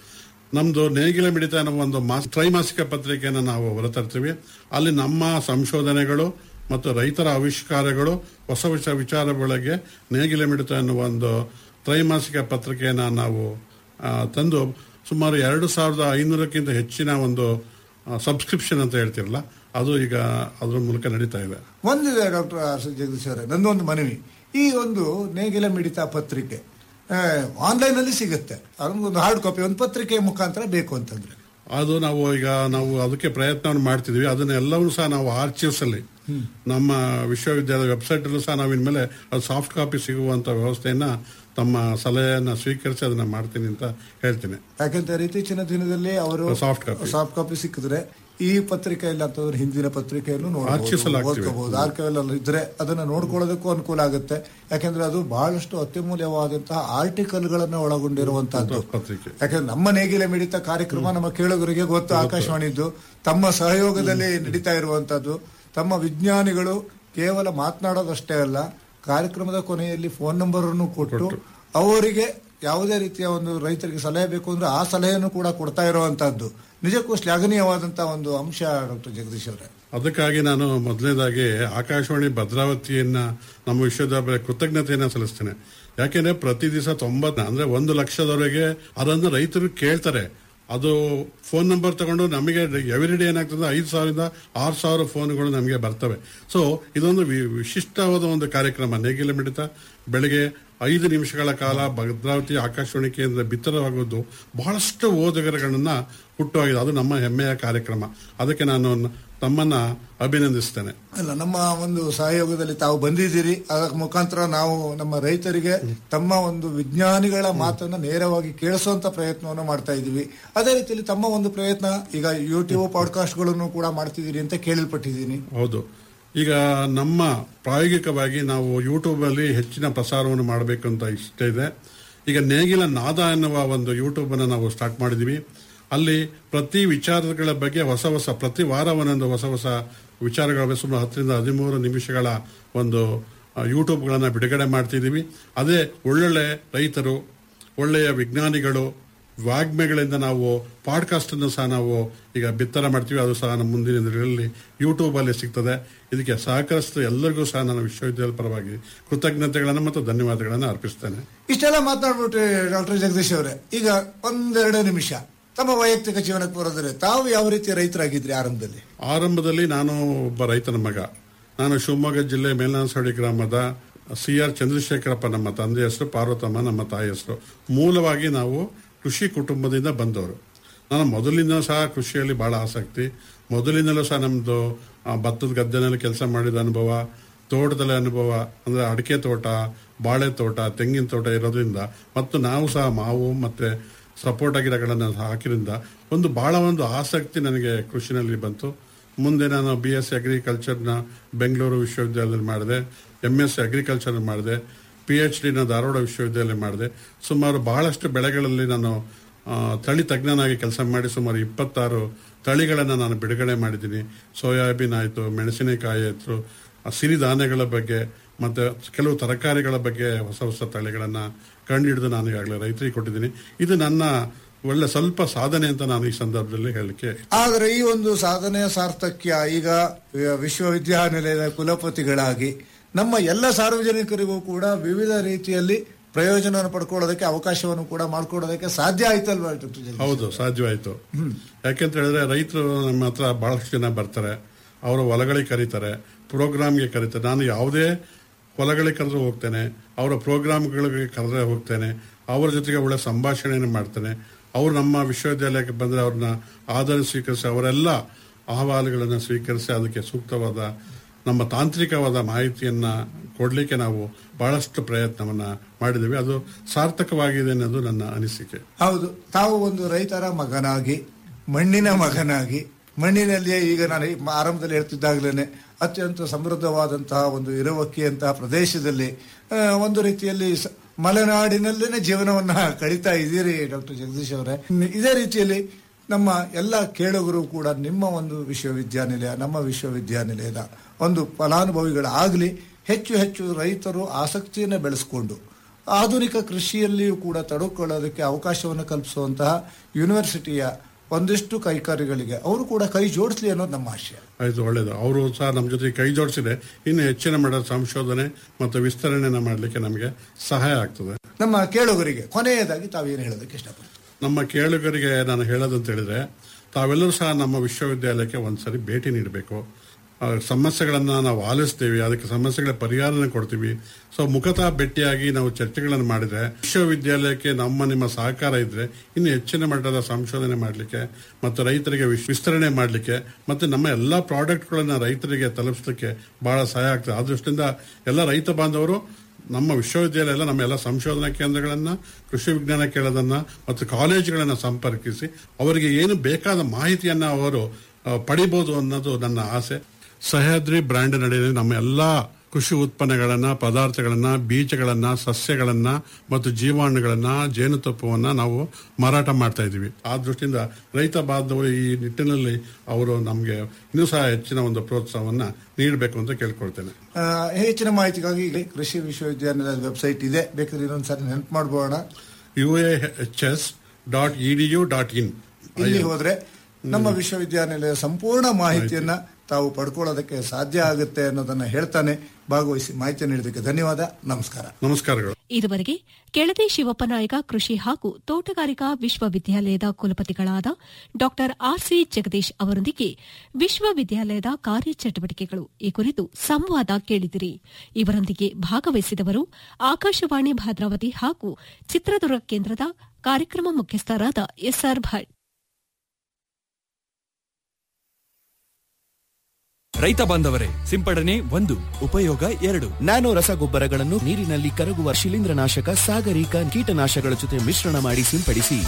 ನಮ್ದು ನೇಗಿಲ ಮಿಡಿತ ಅನ್ನೋ ಒಂದು ಮಾಸ ತ್ರೈಮಾಸಿಕ ಪತ್ರಿಕೆಯನ್ನು ನಾವು ಹೊರತರ್ತೀವಿ ಅಲ್ಲಿ ನಮ್ಮ ಸಂಶೋಧನೆಗಳು ಮತ್ತು ರೈತರ ಆವಿಷ್ಕಾರಗಳು ಹೊಸ ಹೊಸ ವಿಚಾರಗಳಿಗೆ ನೇಗಿಲ ಮಿಡಿತ ಅನ್ನುವ ಒಂದು ತ್ರೈಮಾಸಿಕ ಪತ್ರಿಕೆಯನ್ನು ನಾವು ಆ, ತಂದು ಸುಮಾರು ಎರಡು ಸಾವಿರದ ಐನೂರಕ್ಕಿಂತ ಹೆಚ್ಚಿನ ಒಂದು ಸಬ್ಸ್ಕ್ರಿಪ್ಷನ್ ಅಂತ ಹೇಳ್ತಿರಲ್ಲ ಅದು ಈಗ ಅದ್ರ ಮೂಲಕ ನಡೀತಾ ಇದೆ ಒಂದಿದೆ ಡಾಕ್ಟರ್ ಆರ್ ಸಿ ಜಗದೀಶ್ ಅವರೇ ನಂದೊಂದು ಮನವಿ ಈ ಒಂದು ನೇಗಿಲ ಮಿಡಿತ ಪತ್ರಿಕೆ ಆನ್ಲೈನ್ ಅಲ್ಲಿ ಸಿಗುತ್ತೆ ಒಂದು ಹಾರ್ಡ್ ಕಾಪಿ ಒಂದು ಪತ್ರಿಕೆ ಮುಖಾಂತರ ಬೇಕು ಅಂತಂದ್ರೆ ಅದು ನಾವು ಈಗ ನಾವು ಅದಕ್ಕೆ ಪ್ರಯತ್ನವನ್ನು ಮಾಡ್ತಿದ್ವಿ ಅದನ್ನೆಲ್ಲವೂ ಸಹ ನಾವು ಆರ್ಚಿವ್ಸ್ ಅಲ್ಲಿ ನಮ್ಮ ವಿಶ್ವವಿದ್ಯಾಲಯ ವೆಬ್ಸೈಟ್ ಅಲ್ಲೂ ಸಹ ನಾವು ಇನ್ಮೇಲೆ ಅದು ಸಾಫ್ಟ್ ಕಾಪಿ ಸಿಗುವಂತ ವ್ಯವಸ್ಥೆಯನ್ನ ತಮ್ಮ ಸಲಹೆಯನ್ನ ಸ್ವೀಕರಿಸಿ ಅದನ್ನ ಮಾಡ್ತೀನಿ ಅಂತ ಹೇಳ್ತೀನಿ ಯಾಕೆಂತ ಇತ್ತೀಚಿನ ದಿನದಲ್ಲಿ ಅವರು Soft copy. ಸಾಫ್ಟ್ ಕಾಪಿ ಸಿಕ್ಕಿದ್ರೆ ಈ ಪತ್ರಿಕೆ ಇಲ್ಲ ಅಂತಂದ್ರೆ ಹಿಂದಿನ ಪತ್ರಿಕೆಯನ್ನು Archives ಅಲ್ಲಿ ಹಾಕ್ತೀವಿ. ಓದ್ಕೋಬಹುದು ಆರ್ಕೈವಲ್ ಅಲ್ಲಿ ಇದ್ರೆ ಅದನ್ನ ನೋಡ್ಕೊಳ್ಳೋದಕ್ಕೂ ಅನುಕೂಲ ಆಗುತ್ತೆ ಯಾಕೆಂದ್ರೆ ಅದು ಬಹಳಷ್ಟು ಅತ್ಯಮೂಲ್ಯವಾದಂತಹ ಆರ್ಟಿಕಲ್ ಗಳನ್ನ ಒಳಗೊಂಡಿರುವಂತಹದ್ದು ಪತ್ರಿಕೆ ಯಾಕಂದ್ರೆ ನಮ್ಮ ನೇಗಿಲ ಮಿಡಿತ ಕಾರ್ಯಕ್ರಮ ನಮ್ಮ ಕೇಳುಗರಿಗೆ ಗೊತ್ತು ಆಕಾಶವಾಣಿದ್ದು ತಮ್ಮ ಸಹಯೋಗದಲ್ಲಿ ನಡೀತಾ ಇರುವಂತದ್ದು ತಮ್ಮ ವಿಜ್ಞಾನಿಗಳು ಕೇವಲ ಮಾತನಾಡೋದಷ್ಟೇ ಅಲ್ಲ ಕಾರ್ಯಕ್ರಮದ ಕೊನೆಯಲ್ಲಿ ಫೋನ್ ನಂಬರ್ ಅನ್ನು ಕೊಟ್ಟು ಅವರಿಗೆ ಯಾವುದೇ ರೀತಿಯ ಒಂದು ರೈತರಿಗೆ ಸಲಹೆ ಬೇಕು ಅಂದ್ರೆ ಆ ಸಲಹೆಯನ್ನು ಕೂಡ ಕೊಡ್ತಾ ಇರುವಂತಹದ್ದು ನಿಜಕ್ಕೂ ಶ್ಲಾಘನೀಯವಾದಂತಹ ಒಂದು ಅಂಶ ಡಾಕ್ಟರ್ ಜಗದೀಶ್ ಅವರೇ ಅದಕ್ಕಾಗಿ ನಾನು ಮೊದಲನೇದಾಗಿ ಆಕಾಶವಾಣಿ ಭದ್ರಾವತಿಯನ್ನ ನಮ್ಮ ವಿಶ್ವವಿದ್ಯಾಲಯ ಕೃತಜ್ಞತೆಯನ್ನ ಸಲ್ಲಿಸ್ತೇನೆ ಯಾಕೆಂದ್ರೆ ಪ್ರತಿ ದಿವಸ ತೊಂಬತ್ ಅಂದ್ರೆ ಒಂದು ಲಕ್ಷದವರೆಗೆ ಅದನ್ನು ರೈತರು ಕೇಳ್ತಾರೆ ಅದು ಫೋನ್ ನಂಬರ್ ತಗೊಂಡು ನಮಗೆ ಎವ್ರಿ ಡೇ ಏನಾಗ್ತದೆ ಐದು ಸಾವಿರದಿಂದ ಆರು ಸಾವಿರ ಫೋನ್ಗಳು ನಮಗೆ ಬರ್ತವೆ ಸೊ ಇದೊಂದು ವಿ- ವಿಶಿಷ್ಟವಾದ ಒಂದು ಕಾರ್ಯಕ್ರಮ ನೇಗಿಲ ಮಿಡಿತ ಬೆಳಗ್ಗೆ ಐದು ನಿಮಿಷಗಳ ಕಾಲ ಭದ್ರಾವತಿ ಆಕಾಶವಾಣಿ ಕೇಂದ್ರ ಬಿತ್ತರವಾಗುವುದು ಬಹಳಷ್ಟು ಓದುಗರುಗಳನ್ನ ಹುಟ್ಟುಹಾಗಿದೆ ಅದು ನಮ್ಮ ಹೆಮ್ಮೆಯ ಕಾರ್ಯಕ್ರಮ ಅದಕ್ಕೆ ನಾನು ತಮ್ಮನ್ನ ಅಭಿನಂದಿಸ್ತೇನೆ ಅಲ್ಲ ನಮ್ಮ ಒಂದು ಸಹಯೋಗದಲ್ಲಿ ತಾವು ಬಂದಿದ್ದೀರಿ ಅದರ ಮುಖಾಂತರ ನಾವು ನಮ್ಮ ರೈತರಿಗೆ ತಮ್ಮ ಒಂದು ವಿಜ್ಞಾನಿಗಳ ಮಾತನ್ನ ನೇರವಾಗಿ ಕೇಳಿಸುವಂತ ಪ್ರಯತ್ನವನ್ನು ಮಾಡ್ತಾ ಇದ್ದೀವಿ ಅದೇ ರೀತಿಯಲ್ಲಿ ತಮ್ಮ ಒಂದು ಪ್ರಯತ್ನ ಈಗ ಯೂಟ್ಯೂಬ್ ಪಾಡ್ಕಾಸ್ಟ್ಗಳನ್ನು ಕೂಡ ಮಾಡ್ತಿದ್ದೀರಿ ಅಂತ ಕೇಳಲ್ಪಟ್ಟಿದ್ದೀನಿ ಹೌದು ಈಗ ನಮ್ಮ ಪ್ರಾಯೋಗಿಕವಾಗಿ ನಾವು ಯೂಟ್ಯೂಬ್ ಅಲ್ಲಿ ಹೆಚ್ಚಿನ ಪ್ರಸಾರವನ್ನು ಮಾಡಬೇಕು ಅಂತ ಇಷ್ಟ ಇದೆ ಈಗ ನೇಗಿಲ ನಾದ ಎನ್ನುವ ಒಂದು ಯೂಟ್ಯೂಬ್ ಅನ್ನು ನಾವು ಸ್ಟಾರ್ಟ್ ಮಾಡಿದೀವಿ ಅಲ್ಲಿ ಪ್ರತಿ ವಿಚಾರಗಳ ಬಗ್ಗೆ ಹೊಸ ಹೊಸ ಪ್ರತಿ ವಾರ ಒಂದೊಂದು ಹೊಸ ಹೊಸ ವಿಚಾರಗಳ ಬಗ್ಗೆ ಸುಮಾರು ಹತ್ತರಿಂದ ಹದಿಮೂರು ನಿಮಿಷಗಳ ಒಂದು ಯೂಟ್ಯೂಬ್ಗಳನ್ನು ಬಿಡುಗಡೆ ಮಾಡ್ತಿದ್ದೀವಿ ಅದೇ ಒಳ್ಳೊಳ್ಳೆ ರೈತರು ಒಳ್ಳೆಯ ವಿಜ್ಞಾನಿಗಳು ವಾಗ್ಮೆಗಳಿಂದ ನಾವು ಪಾಡ್ಕಾಸ್ಟ್ ಅನ್ನು ಸಹ ನಾವು ಈಗ ಬಿತ್ತರ ಮಾಡ್ತೀವಿ ಅದು ಸಹ ನಮ್ಮ ಮುಂದಿನ ದಿನಗಳಲ್ಲಿ ಯೂಟ್ಯೂಬ್ ಅಲ್ಲಿ ಸಿಗ್ತದೆ ಇದಕ್ಕೆ ಸಹಕರಿಸಿದ ಎಲ್ಲರಿಗೂ ಸಹ ನಾನು ವಿಶ್ವವಿದ್ಯಾಲಯ ಪರವಾಗಿ ಕೃತಜ್ಞತೆಗಳನ್ನು ಮತ್ತು ಧನ್ಯವಾದಗಳನ್ನು ಅರ್ಪಿಸ್ತೇನೆ ಇಷ್ಟೆಲ್ಲ ಮಾತನಾಡ್ಬಿಟ್ರಿ ಡಾಕ್ಟರ್ ಜಗದೀಶ್ ಅವರೇ ಈಗ ಒಂದೆರಡು ನಿಮಿಷ ತಮ್ಮ ವೈಯಕ್ತಿಕ ಜೀವನಕ್ಕೆ ಬರೋದ್ರೆ ತಾವು ಯಾವ ರೀತಿಯ ರೈತರಾಗಿದ್ರಿ ಆರಂಭದಲ್ಲಿ ಆರಂಭದಲ್ಲಿ ನಾನು ಒಬ್ಬ ರೈತನ ಮಗ ನಾನು ಶಿವಮೊಗ್ಗ ಜಿಲ್ಲೆ ಮೇಲ್ನಾಸಹಳ್ಳಿ ಗ್ರಾಮದ ಸಿ ಆರ್ ಚಂದ್ರಶೇಖರಪ್ಪ ನಮ್ಮ ತಂದೆ ಹೆಸರು ಪಾರ್ವತಮ್ಮ ನಮ್ಮ ತಾಯಿ ಹೆಸರು ಮೂಲವಾಗಿ ನಾವು ಕೃಷಿ ಕುಟುಂಬದಿಂದ ಬಂದವರು ನಾನು ಮೊದಲಿಂದ ಸಹ ಕೃಷಿಯಲ್ಲಿ ಬಹಳ ಆಸಕ್ತಿ ಮೊದಲಿಂದಲೂ ಸಹ ನಮ್ಮದು ಭತ್ತದ ಗದ್ದೆನಲ್ಲಿ ಕೆಲಸ ಮಾಡಿದ ಅನುಭವ ತೋಟದಲ್ಲಿ ಅನುಭವ ಅಂದ್ರೆ ಅಡಿಕೆ ತೋಟ ಬಾಳೆ ತೋಟ ತೆಂಗಿನ ತೋಟ ಇರೋದ್ರಿಂದ ಮತ್ತು ನಾವು ಸಹ ಮಾವು ಮತ್ತೆ ಸಪೋಟ ಗಿಡಗಳನ್ನು ಹಾಕಿರಿಂದ ಒಂದು ಬಹಳ ಒಂದು ಆಸಕ್ತಿ ನನಗೆ ಕೃಷಿನಲ್ಲಿ ಬಂತು ಮುಂದೆ ನಾನು ಬಿ ಎಸ್ ಸಿ ಅಗ್ರಿಕಲ್ಚರ್ನ ಬೆಂಗಳೂರು ವಿಶ್ವವಿದ್ಯಾಲಯದಲ್ಲಿ ಮಾಡಿದೆ ಎಂ ಎಸ್ ಸಿ ಅಗ್ರಿಕಲ್ಚರ್ ಮಾಡಿದೆ ಪಿ ಎಚ್ ಡಿನ ಧಾರವಾಡ ವಿಶ್ವವಿದ್ಯಾಲಯ ಮಾಡಿದೆ ಸುಮಾರು ಬಹಳಷ್ಟು ಬೆಳೆಗಳಲ್ಲಿ ನಾನು ಆ, ತಳಿ ತಜ್ಞನಾಗಿ ಕೆಲಸ ಮಾಡಿ ಸುಮಾರು ಇಪ್ಪತ್ತಾರು ತಳಿಗಳನ್ನು ನಾನು ಬಿಡುಗಡೆ ಮಾಡಿದ್ದೀನಿ ಸೋಯಾಬೀನ್ ಆಯಿತು ಮೆಣಸಿನಕಾಯಿ ಆಯಿತು ಆ ಸಿರಿಧಾನ್ಯಗಳ ಬಗ್ಗೆ ಮತ್ತು ಕೆಲವು ತರಕಾರಿಗಳ ಬಗ್ಗೆ ಹೊಸ ಹೊಸ ತಳಿಗಳನ್ನು ಕಂಡುಹಿಡಿದು ನಾನು ಈಗಾಗಲೇ ರೈತರಿಗೆ ಕೊಟ್ಟಿದ್ದೀನಿ ಇದು ನನ್ನ ಒಳ್ಳೆ ಸ್ವಲ್ಪ ಸಾಧನೆ ಅಂತ ನಾನು ಈ ಸಂದರ್ಭದಲ್ಲಿ ಹೇಳಲಿಕ್ಕೆ ಆದರೆ ಈ ಒಂದು ಸಾಧನೆಯ ಸಾರ್ಥಕ್ಯ ಈಗ ವಿಶ್ವವಿದ್ಯಾನಿಲಯದ ಕುಲಪತಿಗಳಾಗಿ ನಮ್ಮ ಎಲ್ಲ ಸಾರ್ವಜನಿಕರಿಗೂ ಕೂಡ ವಿವಿಧ ರೀತಿಯಲ್ಲಿ ಪ್ರಯೋಜನವನ್ನು ಪಡ್ಕೊಳ್ಳೋದಕ್ಕೆ ಅವಕಾಶವನ್ನು ಕೂಡ ಮಾಡ್ಕೊಳ್ಳೋದಕ್ಕೆ ಸಾಧ್ಯ ಆಯ್ತಲ್ವಾ ಡಾಕ್ಟರ್ ಜಗದೀಶ್? ಹೌದು ಸಾಧ್ಯವಾಯಿತು ಯಾಕೆಂತ ಹೇಳಿದ್ರೆ ರೈತರು ನಮ್ಮ ಹತ್ರ ಬಹಳಷ್ಟು ಜನ ಬರ್ತಾರೆ ಅವರ ಹೊಲಗಳಿಗೆ ಕರೀತಾರೆ ಪ್ರೋಗ್ರಾಮ್ಗೆ ಕರೀತಾರೆ ನಾನು ಯಾವುದೇ ಹೊಲಗಳಿಗೆ ಕರೆದ್ರೆ ಹೋಗ್ತೇನೆ ಅವರ ಪ್ರೋಗ್ರಾಮ್ಗಳಿಗೆ ಕರೆದ್ರೆ ಹೋಗ್ತೇನೆ ಅವರ ಜೊತೆಗೆ ಒಳ್ಳೆ ಸಂಭಾಷಣೆಯನ್ನು ಮಾಡ್ತೇನೆ ಅವರು ನಮ್ಮ ವಿಶ್ವವಿದ್ಯಾಲಯಕ್ಕೆ ಬಂದರೆ ಅವ್ರನ್ನ ಆಧಾರ ಸ್ವೀಕರಿಸಿ ಅವರೆಲ್ಲ ಅಹವಾಲುಗಳನ್ನು ಸ್ವೀಕರಿಸಿ ಅದಕ್ಕೆ ಸೂಕ್ತವಾದ ನಮ್ಮ ತಾಂತ್ರಿಕವಾದ ಮಾಹಿತಿಯನ್ನ ಕೊಡಲಿಕ್ಕೆ ನಾವು ಬಹಳಷ್ಟು ಪ್ರಯತ್ನವನ್ನ ಮಾಡಿದ್ದೀವಿ ಅದು ಸಾರ್ಥಕವಾಗಿದೆ ಅನ್ನೋದು ನನ್ನ ಅನಿಸಿಕೆ ಹೌದು ತಾವು ಒಂದು ರೈತರ ಮಗನಾಗಿ ಮಣ್ಣಿನ ಮಗನಾಗಿ ಮಣ್ಣಿನಲ್ಲಿಯೇ ಈಗ ನಾನು ಈ ಆರಂಭದಲ್ಲಿ ಹೇಳ್ತಿದ್ದಾಗಲೇ ಅತ್ಯಂತ ಸಮೃದ್ಧವಾದಂತಹ ಒಂದು ಇರುವಕ್ಕಿಯಂತಹ ಪ್ರದೇಶದಲ್ಲಿ ಆ, ಒಂದು ರೀತಿಯಲ್ಲಿ ಸ- ಮಲೆನಾಡಿನಲ್ಲೇನೆ ಜೀವನವನ್ನ ಕಳೀತಾ ಇದ್ದೀರಿ ಡಾಕ್ಟರ್ ಜಗದೀಶ್ ಅವರೇ ಇದೇ ರೀತಿಯಲ್ಲಿ ನಮ್ಮ ಎಲ್ಲ ಕೇಳುಗರು ಕೂಡ ನಿಮ್ಮ ಒಂದು ವಿಶ್ವವಿದ್ಯಾನಿಲಯ ನಮ್ಮ ವಿಶ್ವವಿದ್ಯಾನಿಲಯದ ಒಂದು ಫಲಾನುಭವಿಗಳಾಗಲಿ ಹೆಚ್ಚು ಹೆಚ್ಚು ರೈತರು ಆಸಕ್ತಿಯನ್ನು ಬೆಳೆಸಿಕೊಂಡು ಆಧುನಿಕ ಕೃಷಿಯಲ್ಲಿಯೂ ಕೂಡ ತೊಡಕೊಳ್ಳೋದಕ್ಕೆ ಅವಕಾಶವನ್ನು ಕಲ್ಪಿಸುವಂತಹ ಯೂನಿವರ್ಸಿಟಿಯ ಒಂದಿಷ್ಟು ಕೈಕಾರ್ಯಗಳಿಗೆ ಅವರು ಕೂಡ ಕೈ ಜೋಡಿಸಲಿ ಅನ್ನೋದು ನಮ್ಮ ಆಶಯ ಆಯ್ತು ಒಳ್ಳೇದು ಅವರು ಸಹ ನಮ್ಮ ಜೊತೆ ಕೈ ಜೋಡಿಸಿದೆ ಇನ್ನು ಹೆಚ್ಚಿನ ಮಟ್ಟದ ಸಂಶೋಧನೆ ಮತ್ತು ವಿಸ್ತರಣೆನ ಮಾಡಲಿಕ್ಕೆ ನಮಗೆ ಸಹಾಯ ಆಗ್ತದೆ ನಮ್ಮ ಕೇಳುಗರಿಗೆ ಕೊನೆಯದಾಗಿ ತಾವೇನು ಹೇಳೋದಕ್ಕೆ ಇಷ್ಟಪಡ್ತೀವಿ ನಮ್ಮ ಕೇಳುಗರಿಗೆ ನಾನು ಹೇಳೋದಂತ ಹೇಳಿದ್ರೆ ತಾವೆಲ್ಲರೂ ಸಹ ನಮ್ಮ ವಿಶ್ವವಿದ್ಯಾಲಯಕ್ಕೆ ಒಂದ್ಸರಿ ಭೇಟಿ ನೀಡಬೇಕು ಆ, ಸಮಸ್ಯೆಗಳನ್ನ ನಾವು ಆಲಿಸ್ತೀವಿ ಅದಕ್ಕೆ ಸಮಸ್ಯೆಗಳ ಪರಿಹಾರನ ಕೊಡ್ತೀವಿ ಸೊ ಮುಖತಃ ಭೇಟಿಯಾಗಿ ನಾವು ಚರ್ಚೆಗಳನ್ನು ಮಾಡಿದ್ರೆ ವಿಶ್ವವಿದ್ಯಾಲಯಕ್ಕೆ ನಮ್ಮ ನಿಮ್ಮ ಸಹಕಾರ ಇದ್ರೆ ಇನ್ನು ಹೆಚ್ಚಿನ ಮಟ್ಟದ ಸಂಶೋಧನೆ ಮಾಡಲಿಕ್ಕೆ ಮತ್ತು ರೈತರಿಗೆ ವಿಶ್- ವಿಸ್ತರಣೆ ಮಾಡಲಿಕ್ಕೆ ಮತ್ತು ನಮ್ಮ ಎಲ್ಲ ಪ್ರಾಡಕ್ಟ್ಗಳನ್ನ ರೈತರಿಗೆ ತಲುಪಿಸಲಿಕ್ಕೆ ಬಹಳ ಸಹಾಯ ಆಗ್ತದೆ ಆ ದೃಷ್ಟಿಯಿಂದ ಎಲ್ಲ ರೈತ ಬಾಂಧವರು ನಮ್ಮ ವಿಶ್ವವಿದ್ಯಾಲಯ ಎಲ್ಲ ನಮ್ಮ ಎಲ್ಲ ಸಂಶೋಧನಾ ಕೇಂದ್ರಗಳನ್ನ ಕೃಷಿ ವಿಜ್ಞಾನ ಕೇಂದ್ರದನ್ನ ಮತ್ತು ಕಾಲೇಜುಗಳನ್ನ ಸಂಪರ್ಕಿಸಿ ಅವರಿಗೆ ಏನು ಬೇಕಾದ ಮಾಹಿತಿಯನ್ನ ಅವರು ಆ, ಪಡಿಬಹುದು ಅನ್ನೋದು ನನ್ನ ಆಸೆ ಸಹ್ಯಾದ್ರಿ ಬ್ರ್ಯಾಂಡ್ ನಡೆಯಲ್ಲಿ ನಮ್ಮ ಎಲ್ಲಾ ಕೃಷಿ ಉತ್ಪನ್ನಗಳನ್ನ ಪದಾರ್ಥಗಳನ್ನ ಬೀಜಗಳನ್ನ ಸಸ್ಯಗಳನ್ನ ಮತ್ತು ಜೀವಾಣುಗಳನ್ನ ಜೇನುತುಪ್ಪವನ್ನ ನಾವು ಮಾರಾಟ ಮಾಡ್ತಾ ಇದ್ದೀವಿ ಆ ದೃಷ್ಟಿಯಿಂದ ರೈತ ಬಾಂಧವರು ಈ ನಿಟ್ಟಿನಲ್ಲಿ ಅವರು ನಮಗೆ ಇನ್ನೂ ಸಹ ಹೆಚ್ಚಿನ ಒಂದು ಪ್ರೋತ್ಸಾಹವನ್ನ ನೀಡಬೇಕು ಅಂತ ಕೇಳ್ಕೊಳ್ತೇನೆ ಆ, ಹೆಚ್ಚಿನ ಮಾಹಿತಿಗಾಗಿ ಇಲ್ಲಿ ಕೃಷಿ ವಿಶ್ವವಿದ್ಯಾನಿಲಯದ ವೆಬ್ಸೈಟ್ ಇದೆ ಬೇಕಾದ್ರೆ ಇನ್ನೊಂದ್ಸರಿ ನೆನಪು ಮಾಡ್ಬೋಣ U H S dot E D U dot in ಇಲ್ಲಿ ಹೋದ್ರೆ ನಮ್ಮ ವಿಶ್ವವಿದ್ಯಾನಿಲಯ ಸಂಪೂರ್ಣ ಮಾಹಿತಿಯನ್ನ ತಾವು ಪಡ್ಕೊಳ್ಳೋದಕ್ಕೆ ಸಾಧ್ಯ ಆಗುತ್ತೆ ಅನ್ನೋದನ್ನ ಹೇಳ್ತಾನೆ ಭಾಗವಹಿಸಿ ಮಾಹಿತಿ ನೀಡೋದಕ್ಕೆ ಧನ್ಯವಾದ ನಮಸ್ಕಾರ ನಮಸ್ಕಾರಗಳು ಇದುವರೆಗೆ ಕೆಳದಿ ಶಿವಪ್ಪ ನಾಯಕ ಕೃಷಿ ಹಾಗೂ ತೋಟಗಾರಿಕಾ ವಿಶ್ವವಿದ್ಯಾಲಯದ ಕುಲಪತಿಗಳಾದ ಡಾ ಆರ್ಸಿ ಜಗದೀಶ್ ಅವರೊಂದಿಗೆ ವಿಶ್ವವಿದ್ಯಾಲಯದ ಕಾರ್ಯಚಟುವಟಿಕೆಗಳು ಈ ಕುರಿತು ಸಂವಾದ ಕೇಳಿದಿರಿ ಇವರೊಂದಿಗೆ ಭಾಗವಹಿಸಿದವರು ಆಕಾಶವಾಣಿ ಭದ್ರಾವತಿ ಹಾಗೂ ಚಿತ್ರದುರ್ಗ ಕೇಂದ್ರದ ಕಾರ್ಯಕ್ರಮ ಮುಖ್ಯಸ್ಥರಾದ ಎಸ್ಆರ್ ಭಟ್ ರೈತ ಬಾಂಧವರೇ ಸಿಂಪಡಣೆ ಒಂದು ಉಪಯೋಗ ಎರಡು ನ್ಯಾನೋ ರಸಗೊಬ್ಬರಗಳನ್ನು ನೀರಿನಲ್ಲಿ ಕರಗುವ ಶಿಲೀಂಧ್ರನಾಶಕ ಸಾಗರಿಕ ಕೀಟನಾಶಕಗಳ ಜೊತೆ ಮಿಶ್ರಣ ಮಾಡಿ ಸಿಂಪಡಿಸಿ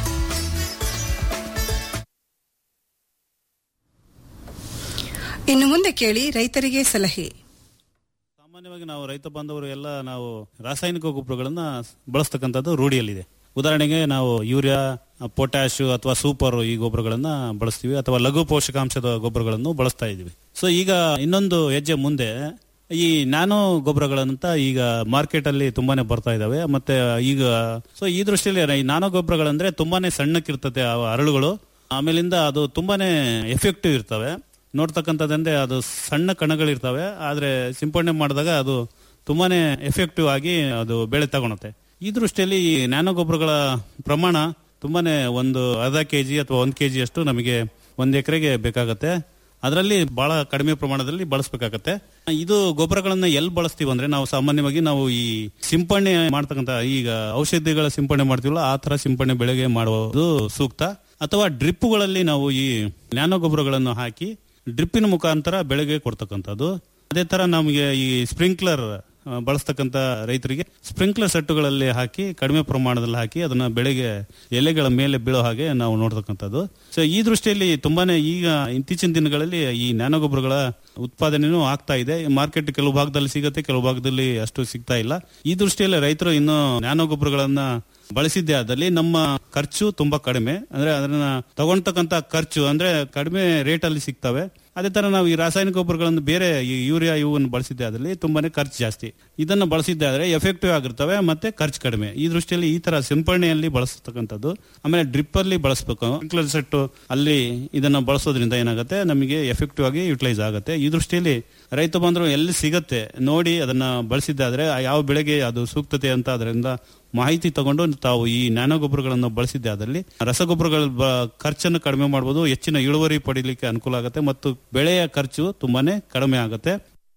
ಇನ್ನು ಮುಂದೆ ಕೇಳಿ ರೈತರಿಗೆ ಸಲಹೆ ಸಾಮಾನ್ಯವಾಗಿ ನಾವು ರೈತ ಬಾಂಧವರು ಎಲ್ಲ ನಾವು ರಾಸಾಯನಿಕ ಗೊಬ್ಬರಗಳನ್ನ ಬಳಸ್ತಕ್ಕಂಥದ್ದು ರೂಢಿಯಲ್ಲಿದೆ ಉದಾಹರಣೆಗೆ ನಾವು ಯೂರಿಯಾ ಪೊಟ್ಯಾಶ್ ಅಥವಾ ಸೂಪರ್ ಈ ಗೊಬ್ಬರಗಳನ್ನ ಬಳಸ್ತೀವಿ ಅಥವಾ ಲಘು ಪೋಷಕಾಂಶದ ಗೊಬ್ಬರಗಳನ್ನು ಬಳಸ್ತಾ ಇದ್ದೀವಿ ಸೊ ಈಗ ಇನ್ನೊಂದು ಹೆಜ್ಜೆ ಮುಂದೆ ಈ ನ್ಯಾನೋ ಗೊಬ್ಬರಗಳಂತ ಈಗ ಮಾರ್ಕೆಟ್ ಅಲ್ಲಿ ತುಂಬಾನೇ ಬರ್ತಾ ಇದಾವೆ ಮತ್ತೆ ಈಗ ಸೊ ಈ ದೃಷ್ಟಿಯಲ್ಲಿ ಈ ನ್ಯಾನೋ ಗೊಬ್ಬರಗಳಂದ್ರೆ ತುಂಬಾನೇ ಸಣ್ಣಕ್ಕಿರ್ತದೆ ಆ ಅರಳುಗಳು ಆಮೇಲಿಂದ ಅದು ತುಂಬಾನೇ ಎಫೆಕ್ಟಿವ್ ಇರ್ತವೆ ನೋಡ್ತಕ್ಕಂಥದ್ದಂದ್ರೆ ಅದು ಸಣ್ಣ ಕಣಗಳಿರ್ತವೆ ಆದ್ರೆ ಸಿಂಪಡಣೆ ಮಾಡಿದಾಗ ಅದು ತುಂಬಾನೇ ಎಫೆಕ್ಟಿವ್ ಆಗಿ ಅದು ಬೆಳೆ ತಗೊಳುತ್ತೆ ಈ ದೃಷ್ಟಿಯಲ್ಲಿ ಈ ನ್ಯಾನೋ ಗೊಬ್ಬರಗಳ ಪ್ರಮಾಣ ತುಂಬಾನೇ ಒಂದು ಅರ್ಧ ಕೆಜಿ ಅಥವಾ ಒಂದು ಕೆಜಿ ಅಷ್ಟು ನಮಗೆ ಒಂದ್ ಎಕರೆಗೆ ಬೇಕಾಗತ್ತೆ ಅದರಲ್ಲಿ ಬಹಳ ಕಡಿಮೆ ಪ್ರಮಾಣದಲ್ಲಿ ಬಳಸಬೇಕಾಗತ್ತೆ ಇದು ಗೊಬ್ಬರಗಳನ್ನ ಎಲ್ಲಿ ಬಳಸ್ತೀವಿ ಅಂದ್ರೆ ನಾವು ಸಾಮಾನ್ಯವಾಗಿ ನಾವು ಈ ಸಿಂಪಡಣೆ ಮಾಡ್ತಕ್ಕಂಥ ಈಗ ಔಷಧಿಗಳ ಸಿಂಪಡಣೆ ಮಾಡ್ತೀವಲ್ಲ ಆ ತರ ಸಿಂಪಡಣೆ ಬೆಳೆಗೆ ಮಾಡುವುದು ಸೂಕ್ತ ಅಥವಾ ಡ್ರಿಪ್ಪುಗಳಲ್ಲಿ ನಾವು ಈ ನ್ಯಾನೋ ಗೊಬ್ಬರಗಳನ್ನು ಹಾಕಿ ಡ್ರಿಪ್ಪಿನ ಮುಖಾಂತರ ಬೆಳೆಗೆ ಕೊಡ್ತಕ್ಕಂಥದ್ದು ಅದೇ ತರ ನಮಗೆ ಈ ಸ್ಪ್ರಿಂಕ್ಲರ್ ಆ, ಬಳಸ್ತಕ್ಕಂಥ ರೈತರಿಗೆ ಸ್ಪ್ರಿಂಕ್ಲರ್ ಸೆಟ್ಟುಗಳಲ್ಲಿ ಹಾಕಿ ಕಡಿಮೆ ಪ್ರಮಾಣದಲ್ಲಿ ಹಾಕಿ ಅದನ್ನ ಬೆಳೆಗೆ ಎಲೆಗಳ ಮೇಲೆ ಬೀಳೋ ಹಾಗೆ ನಾವು ನೋಡ್ತಕ್ಕಂಥದ್ದು ಸೊ ಈ ದೃಷ್ಟಿಯಲ್ಲಿ ತುಂಬಾನೇ ಈಗ ಇತ್ತೀಚಿನ ದಿನಗಳಲ್ಲಿ ಈ ನ್ಯಾನೋ ಗೊಬ್ಬರಗಳ ಉತ್ಪಾದನೆನೂ ಆಗ್ತಾ ಇದೆ ಮಾರ್ಕೆಟ್ ಕೆಲವು ಭಾಗದಲ್ಲಿ ಸಿಗುತ್ತೆ ಕೆಲವು ಭಾಗದಲ್ಲಿ ಅಷ್ಟು ಸಿಗ್ತಾ ಇಲ್ಲ ಈ ದೃಷ್ಟಿಯಲ್ಲಿ ರೈತರು ಇನ್ನು ನ್ಯಾನೋ ಗೊಬ್ಬರಗಳನ್ನ ಬಳಸಿದ್ದೇ ಆದಲ್ಲಿ ನಮ್ಮ ಖರ್ಚು ತುಂಬಾ ಕಡಿಮೆ ಅಂದ್ರೆ ಅದನ್ನ ತಗೊಂಡ್ತಕ್ಕಂತ ಖರ್ಚು ಅಂದ್ರೆ ಕಡಿಮೆ ರೇಟ್ ಅಲ್ಲಿ ಸಿಗ್ತವೆ ಅದೇ ತರ ನಾವು ಈ ರಾಸಾಯನಿಕ ಗೊಬ್ಬರಗಳನ್ನು ಬೇರೆ ಈ ಯೂರಿಯಾ ಇವನ್ನು ಬಳಸಿದ್ದೆ ಆದಲ್ಲಿ ತುಂಬಾನೇ ಖರ್ಚು ಜಾಸ್ತಿ ಇದನ್ನ ಬಳಸಿದ್ದೆ ಆದ್ರೆ ಎಫೆಕ್ಟಿವ್ ಆಗಿರ್ತವೆ ಮತ್ತೆ ಖರ್ಚು ಕಡಿಮೆ ಈ ದೃಷ್ಟಿಯಲ್ಲಿ ಈ ತರ ಸಿಂಪಡಣೆಯಲ್ಲಿ ಬಳಸತಕ್ಕಂಥದ್ದು ಆಮೇಲೆ ಡ್ರಿಪ್ ಅಲ್ಲಿ ಬಳಸಬೇಕು ಸ್ಪ್ರಿಂಕ್ಲರ್ ಸೆಟ್ ಅಲ್ಲಿ ಇದನ್ನ ಬಳಸೋದ್ರಿಂದ ಏನಾಗುತ್ತೆ ನಮಗೆ ಎಫೆಕ್ಟಿವ್ ಆಗಿ ಯುಟಿಲೈಸ್ ಆಗುತ್ತೆ ಈ ದೃಷ್ಟಿಯಲ್ಲಿ ರೈತ ಬಂದ್ರು ಎಲ್ಲಿ ಸಿಗತ್ತೆ ನೋಡಿ ಅದನ್ನ ಬಳಸಿದ್ದಾದ್ರೆ ಆ ಯಾವ ಬೆಳೆಗೆ ಅದು ಸೂಕ್ತತೆ ಅಂತ ಅದರಿಂದ ಮಾಹಿತಿ ತಗೊಂಡು ತಾವು ಈ ನ್ಯಾನೋ ಗೊಬ್ಬರಗಳನ್ನು ಬಳಸಿದ್ದೆ ಆದಲ್ಲಿ ರಸಗೊಬ್ಬರಗಳ ಬ- ಖರ್ಚನ್ನು ಕಡಿಮೆ ಮಾಡಬಹುದು ಹೆಚ್ಚಿನ ಇಳುವರಿ ಪಡಿಲಿಕ್ಕೆ ಅನುಕೂಲ ಆಗುತ್ತೆ ಮತ್ತು ಬೆಳೆಯ ಖರ್ಚು ತುಂಬಾನೇ ಕಡಿಮೆ ಆಗುತ್ತೆ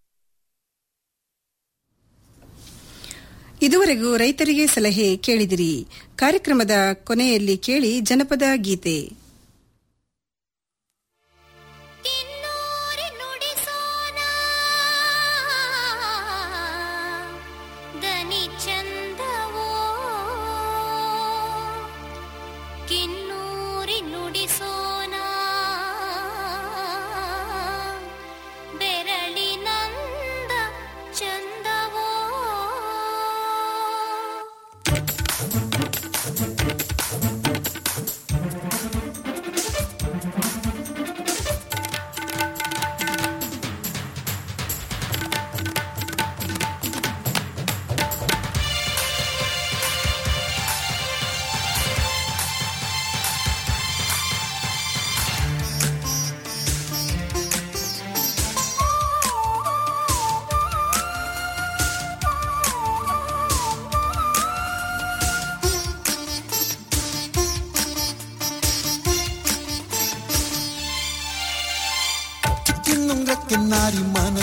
ಇದುವರೆಗೂ ರೈತರಿಗೆ ಸಲಹೆ ಕೇಳಿದಿರಿ ಕಾರ್ಯಕ್ರಮದ ಕೊನೆಯಲ್ಲಿ ಕೇಳಿ ಜನಪದ ಗೀತೆ ದನಿ ಚಂದವೋ ಕಿನ್ನೂರಿ ನುಡಿಸೋನ ಬೆರಳಿನಂದ ಚಂದವೋ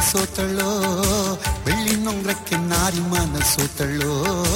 ಸೋತಳೋ ಬೆಳ್ಳಿ ನೊಂಗ್ರಕ್ಕೆ ನಾರಿ ಮನ ಸೋತಳೋ